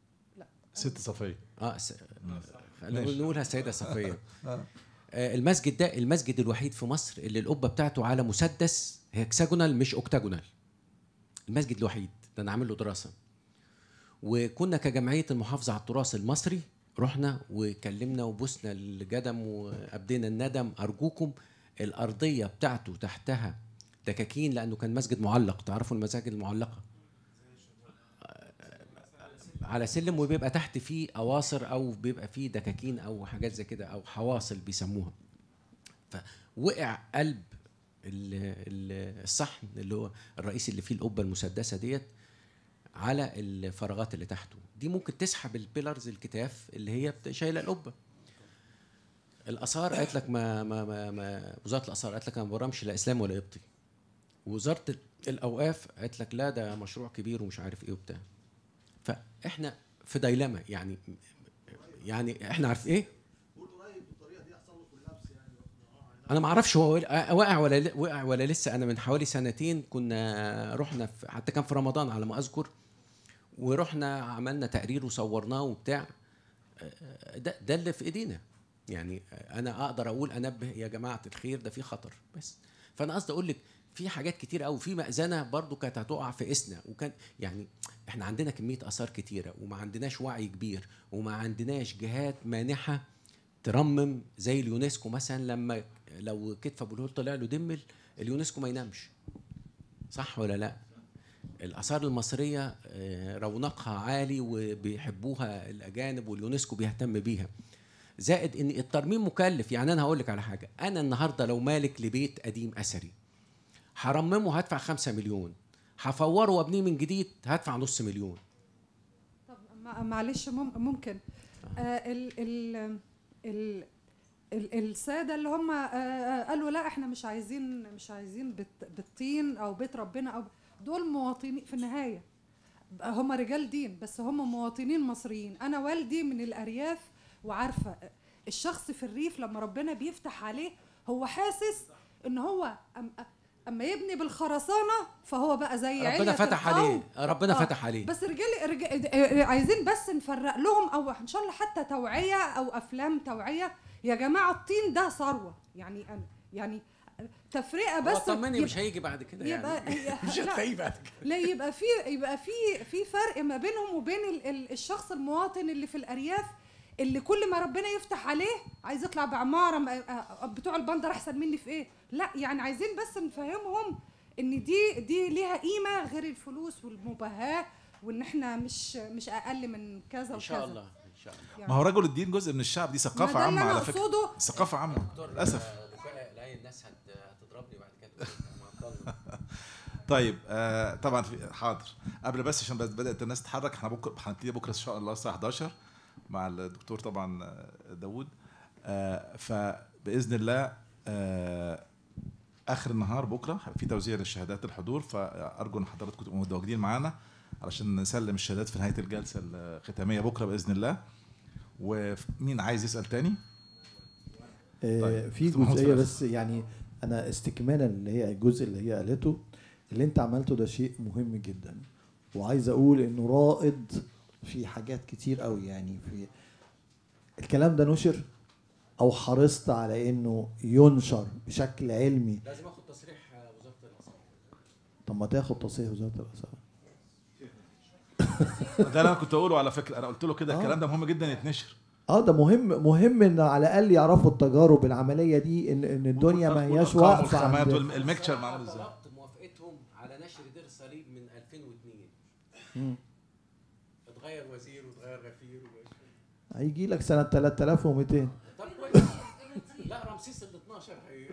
ست صفيه اه س... خلينا نقولها السيده صفيه آه المسجد ده المسجد الوحيد في مصر اللي القبه بتاعته على مسدس هكساجونال مش اوكتاجونال المسجد الوحيد ده انا عامل له دراسه وكنا كجمعيه المحافظه على التراث المصري رحنا وكلمنا وبوسنا الجدم وابدينا الندم ارجوكم الارضيه بتاعته تحتها دكاكين لانه كان مسجد معلق تعرفوا المساجد المعلقه على سلم وبيبقى تحت فيه اواصر او بيبقى فيه دكاكين او حاجات زي كده او حواصل بيسموها فوقع قلب ال- ال- الصحن اللي هو الرئيسي اللي فيه القبه المسدسه ديت على الفراغات اللي تحته دي ممكن تسحب البيلرز الكتاف اللي هي بت- شايله القبه الاثار قالت لك ما ما ما, ما وزاره الاثار قالت لك انا ما برمش لا اسلام ولا قبطي وزاره ال- الاوقاف قالت لك لا ده مشروع كبير ومش عارف ايه وبتاع فاحنا في دايلما يعني يعني احنا عارف ايه قول قريب بالطريقه دي يحصل له كولابس يعني اه انا ما اعرفش هو واقع ولا وقع ولا لسه انا من حوالي سنتين كنا رحنا في حتى كان في رمضان على ما اذكر ورحنا عملنا تقرير وصورناه وبتاع ده ده اللي في ايدينا يعني انا اقدر اقول انبه يا جماعه الخير ده في خطر بس فانا قصدي اقول لك في حاجات كتير قوي في مأذنة برضو كانت هتقع في اسنا وكان يعني احنا عندنا كمية آثار كتيرة وما عندناش وعي كبير وما عندناش جهات مانحة ترمم زي اليونسكو مثلا لما لو كتف ابو الهول طلع له دمل اليونسكو ما ينامش صح ولا لا الاثار المصريه آه، رونقها عالي وبيحبوها الاجانب واليونسكو بيهتم بيها زائد ان الترميم مكلف يعني انا هقول لك على حاجه انا النهارده لو مالك لبيت قديم اثري هرممه هدفع خمسة مليون هفوره وابنيه من جديد هدفع نص مليون طب ما- معلش مم- ممكن آه ال ال ال ال الساده اللي هم آه آه، قالوا لا احنا مش عايزين مش عايزين بيت بالطين او بيت ربنا او دول مواطنين في النهايه هم رجال دين بس هم مواطنين مصريين انا والدي من الارياف وعارفه الشخص في الريف لما ربنا بيفتح عليه هو حاسس ان هو أم اما يبني بالخرسانه فهو بقى زي ربنا علية فتح القوم. عليه ربنا آه، فتح عليه بس رجال رجال آه، عايزين بس نفرق لهم او ان شاء الله حتى توعيه او افلام توعيه يا جماعه الطين ده ثروه يعني أنا يعني تفرقه بس بس طمني يبقى- مش هيجي بعد كده يبقى يعني مش لا، هتلاقيه بعد كده لا يبقى في يبقى في في فرق ما بينهم وبين ال- ال- الشخص المواطن اللي في الارياف اللي كل ما ربنا يفتح عليه عايز يطلع بعماره ما- آه، بتوع البندر احسن مني في ايه لا يعني عايزين بس نفهمهم ان دي دي ليها قيمه غير الفلوس والمباهاه وان احنا مش مش اقل من كذا وكذا ان شاء الله ان شاء الله ما هو رجل الدين جزء من الشعب دي ما ثقافه ده اللي عامه أنا على فكره أقصده. ثقافه عامه للاسف لا الناس هتضربني بعد كده تقول أنت معطلنا. طيب آه طبعا في حاضر قبل بس عشان بس بدات الناس تتحرك احنا بكره هنبتدي بكره ان شاء الله الساعه 11 مع الدكتور طبعا آه، داوود آه فباذن الله آه اخر النهار بكره هيبقى في توزيع للشهادات الحضور فارجو ان حضراتكم تبقوا متواجدين معانا علشان نسلم الشهادات في نهايه الجلسه الختاميه بكره باذن الله ومين عايز يسال تاني؟ آه، طيب، في أستاذ محمود جزئيه في بس يعني انا استكمالا اللي هي الجزء اللي هي قالته اللي انت عملته ده شيء مهم جدا وعايز اقول انه رائد في حاجات كتير قوي يعني في الكلام ده نشر او حرصت على انه ينشر بشكل علمي لازم اخد تصريح وزاره الاثار طب ما تاخد تصريح وزاره الاثار ده اللي انا كنت اقوله على فكره انا قلت له كده آه. الكلام ده مهم جدا يتنشر اه ده مهم مهم ان على الاقل يعرفوا التجارب العمليه دي ان ان الدنيا ما هياش والأرقام واقفه والخامات عند والميكتشر معمول ازاي طلبت موافقتهم على نشر دير الصليب من 2002 مم. اتغير وزير واتغير غفير و... هيجي لك سنه 3200 طب كويس لا رمسيس ال 12 هي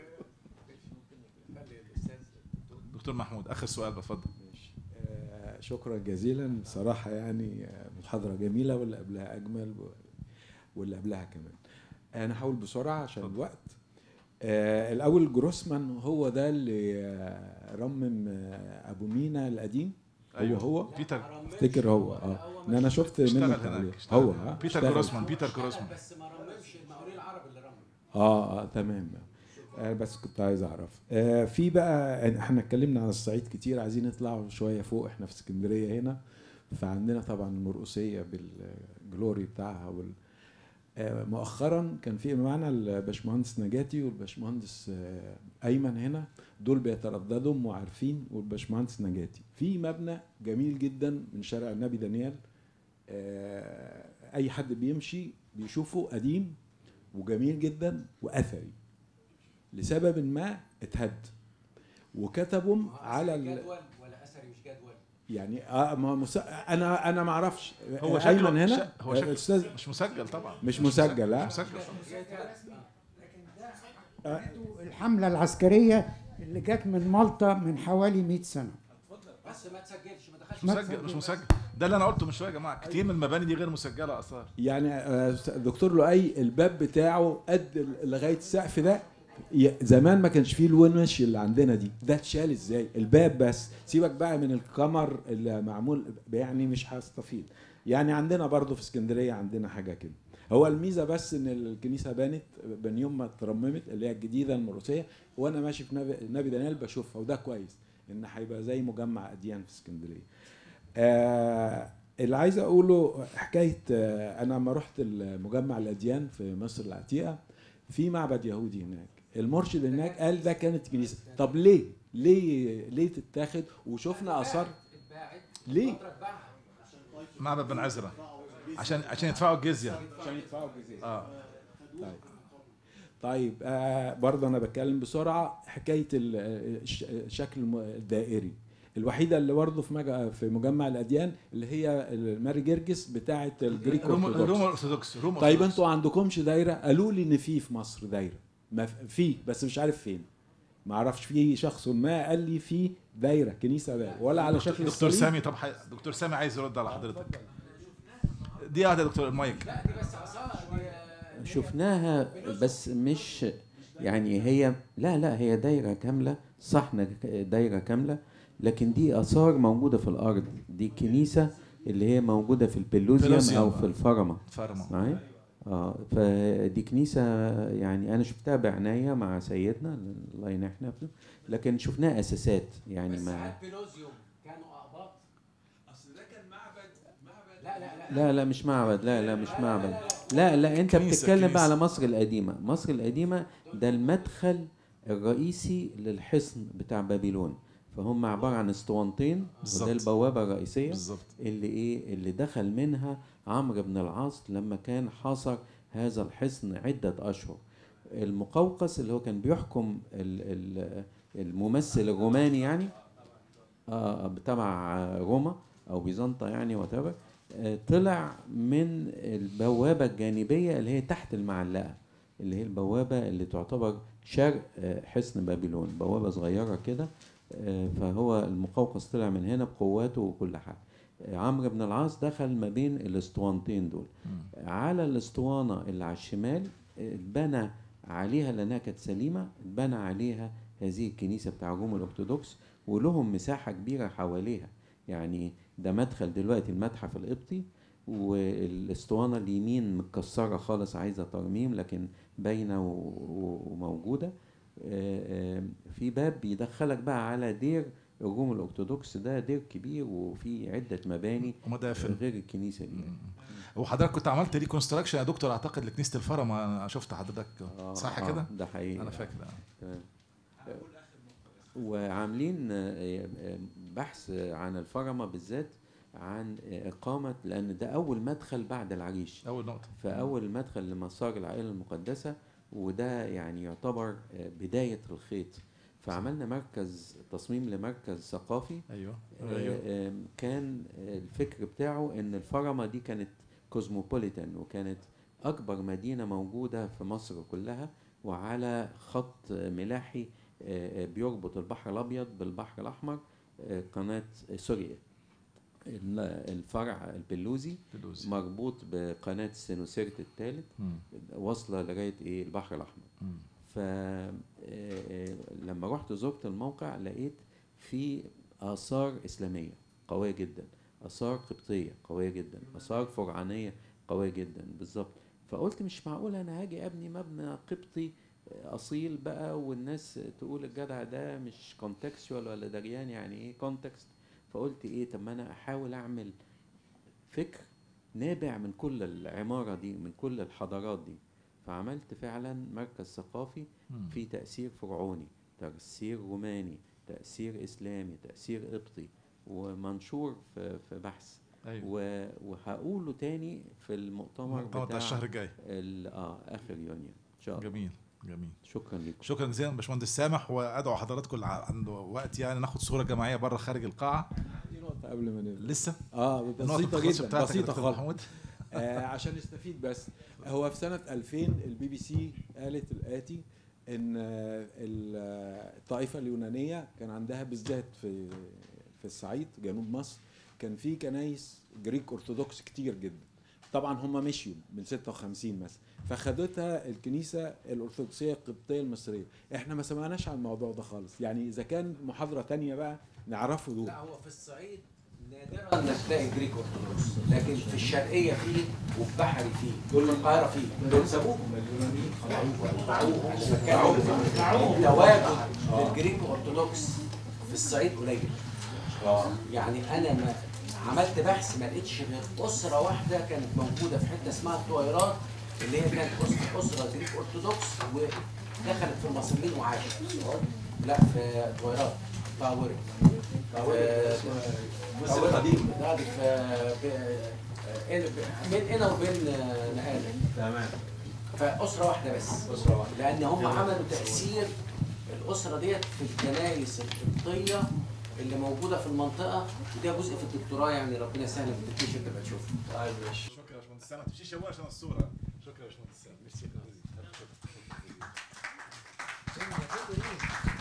خلي الاستاذ الدكتور دكتور محمود اخر سؤال بتفضل آه، شكرا جزيلا بصراحة يعني آه، محاضرة جميلة واللي قبلها أجمل و- واللي قبلها كمان أنا هحاول بسرعة عشان اتفضل. الوقت آه الأول جروسمان هو ده اللي آه رمم آه أبو مينا القديم أيوه. هو هو بيتر افتكر هو اه ان انا شفت اشتغل منه هناك تعليق اشتغل. هو ها بيتر اشتغل. جروسمان بيتر جروسمان بس ما رممش المقاولين العرب اللي رمم اه اه تمام آه بس كنت عايز اعرف آه في بقى احنا اتكلمنا عن الصعيد كتير عايزين نطلع شويه فوق احنا في اسكندريه هنا فعندنا طبعا المرقصيه بالجلوري بتاعها وال آه مؤخرا كان في معانا الباشمهندس نجاتي والباشمهندس آه ايمن هنا دول بيترددوا وعارفين والباشمهندس نجاتي في مبنى جميل جدا من شارع النبي دانيال آه اي حد بيمشي بيشوفه قديم وجميل جدا واثري لسبب ما اتهد وكتبهم على ال... جدول ولا اثري مش جدول يعني اه ما مس... انا انا ما اعرفش هو آه، شكله ايمن هنا ش- هو شكله استاذ مش مسجل طبعا مش مسجل مش ها مسجل طبعا الحملة العسكرية اللي جت من مالطا من حوالي 100 سنة بس ما تسجلش ما دخلش مش مسجل مش مسجل ده اللي انا قلته من شويه يا جماعه كتير من المباني دي غير مسجله اثار يعني آه، دكتور لؤي الباب بتاعه قد ال- لغايه السقف ده ي- زمان ما كانش فيه الونش اللي عندنا دي ده اتشال ازاي الباب بس سيبك بقى من الكمر اللي معمول يعني مش هستفيد يعني عندنا برضو في اسكندريه عندنا حاجه كده هو الميزه بس ان الكنيسه بانت من يوم ما اترممت اللي هي الجديده المروسيه وانا ماشي في نبي, نبي دانيال بشوفها وده كويس ان هيبقى زي مجمع اديان في اسكندريه آه اللي عايز اقوله حكايه آه انا لما رحت مجمع الاديان في مصر العتيقه في معبد يهودي هناك المرشد هناك قال ده كانت كنيسه طب ليه ليه ليه تتاخد وشفنا اثار ليه معبد بن عزرا عشان عشان يدفعوا الجزيه عشان يدفعوا الجزيه اه طيب طيب آه برضه انا بتكلم بسرعه حكايه ال- الش- الشكل الم- الدائري الوحيده اللي برضه في مج... في مجمع الاديان اللي هي ماري جرجس بتاعه الجريك روم أرثوذكس. روم ارثوذكس روم طيب أرثوذكس. انتوا عندكمش دايره قالوا لي ان في في مصر دايره ما ف- في بس مش عارف فين ما اعرفش في شخص ما قال لي في دايره كنيسه دايره ولا على شكل دكتور الصليب. سامي طب حي... دكتور سامي عايز يرد على حضرتك دي واحده يا دكتور المايك لا دي بس اثار دي- شفناها بس مش يعني هي لا لا هي دايرة كاملة صحن دايرة كاملة لكن دي آثار موجودة في الأرض دي كنيسة اللي هي موجودة في البلوزيوم بلوزيوم، أو آه. في الفرمة فرما معايا اه فدي كنيسة يعني أنا شفتها بعناية مع سيدنا الله ينحنا فيه لكن شفناها أساسات يعني بس ما ساعات بلوزيوم كانوا اقباط اصل ده كان معبد معبد لا لا لا لا لا مش معبد لا لا مش معبد لا لا انت كنيسة، بتتكلم كنيسة. بقى على مصر القديمة مصر القديمة ده المدخل الرئيسي للحصن بتاع بابلون فهم عبارة عن اسطوانتين بالظبط. وده البوابة الرئيسية بالظبط اللي ايه اللي دخل منها عمرو بن العاص لما كان حاصر هذا الحصن عدة أشهر المقوقس اللي هو كان بيحكم ال- ال- الممثل الروماني يعني آه تبع روما او بيزنطة يعني وتبع طلع من البوابة الجانبية اللي هي تحت المعلقة اللي هي البوابة اللي تعتبر شرق آه، حصن بابلون بوابة صغيرة كده آه، فهو المقوقس طلع من هنا بقواته وكل حاجة آه، عمرو بن العاص دخل ما بين الاسطوانتين دول على الاسطوانة اللي على الشمال آه، اتبنى عليها لأنها كانت سليمة اتبنى عليها هذه الكنيسة بتاع روم الأرثوذكس ولهم مساحة كبيرة حواليها يعني ده مدخل دلوقتي المتحف القبطي والاسطوانة اليمين متكسرة خالص عايزة ترميم لكن باينة و- و- وموجودة آه، آه، في باب بيدخلك بقى على دير الروم الأرثوذكس ده دير كبير وفي عدة مباني ومدافن غير الكنيسة دي وحضرتك كنت عملت ريكونستراكشن يا دكتور اعتقد لكنيسه الفرما انا شفت حضرتك آه، صح آه، كده؟ ده حقيقي انا فاكر آه. تمام. وعاملين آه، آه، بحث عن الفرمة بالذات عن إقامة لأن ده أول مدخل بعد العريش اول نقطه فأول مدخل لمسار العائلة المقدسة وده يعني يعتبر آه، بداية الخيط فعملنا مركز تصميم لمركز ثقافي ايوه آه، ايوه آه، كان آه، الفكر بتاعه ان الفرمة دي كانت كوزموبوليتان وكانت اكبر مدينة موجودة في مصر كلها وعلى خط ملاحي آه، آه، بيربط البحر الابيض بالبحر الاحمر آه، قناة آه، سوريا ال- الفرع البلوزي بلوزي. مربوط بقناة السينوسيرت الثالث مم. واصلة لغاية ايه البحر الاحمر مم. فلما رحت زرت الموقع لقيت في آثار إسلامية قوية جدا آثار قبطية قوية جدا آثار فرعانية قوية جدا بالظبط فقلت مش معقول أنا هاجي أبني مبنى قبطي أصيل بقى والناس تقول الجدع ده مش كونتكستوال ولا دريان يعني إيه كونتكست فقلت إيه طب ما أنا أحاول أعمل فكر نابع من كل العمارة دي من كل الحضارات دي فعملت فعلا مركز ثقافي مم. في تأثير فرعوني تأثير روماني تأثير إسلامي تأثير قبطي ومنشور في, في بحث ايوه و- وهقوله تاني في المؤتمر المؤتمر بتاع الشهر الجاي ال- اه آخر يونيو إن شاء الله جميل جميل شكرا لكم شكرا جزيلا باشمهندس سامح وادعو حضراتكم اللي عنده وقت يعني ناخد صوره جماعيه بره خارج القاعه دي نقطه قبل ما نبدا لسه اه النقطة بسيطه الخاصة جدا بتاعتك يا بسيطه دكتور خالص محمود آه عشان نستفيد بس هو في سنة 2000 البي بي سي قالت الآتي إن آه، ال- آه، الطائفة اليونانية كان عندها بالذات في في الصعيد جنوب مصر كان في كنايس جريك أرثوذكس كتير جدا طبعا هم مشيوا من 56 مثلا فخدتها الكنيسة الأرثوذكسية القبطية المصرية احنا ما سمعناش عن الموضوع ده خالص يعني إذا كان محاضرة تانية بقى نعرفه دول لا هو في الصعيد نادرا انك تلاقي جريك ارثوذكس لكن في الشرقيه فيه وفي بحري فيه دول القاهره فيه دول سابوهم باعوهم عشان كانوا تواجد للجريك ارثوذكس في الصعيد قليل يعني انا ما عملت بحث ما لقيتش غير اسره واحده كانت موجوده في حته اسمها الطويرات اللي هي كانت اسره اسره جريك ارثوذكس ودخلت في المصريين وعاشت لا في طويرات طاوري مصر قديم ده في ب- بين هنا وبين نقاله تمام فاسره واحده بس أسرة واحدة. لان هم عملوا تاثير الاسره ديت في الكنائس القبطيه اللي موجوده في المنطقه وده جزء في الدكتوراه يعني ربنا يسهل في التكتيشن تبقى تشوفه طيب ماشي شكرا يا باشمهندس سامح تمشيش يا ابويا عشان الصوره شكرا يا باشمهندس سامح شكرا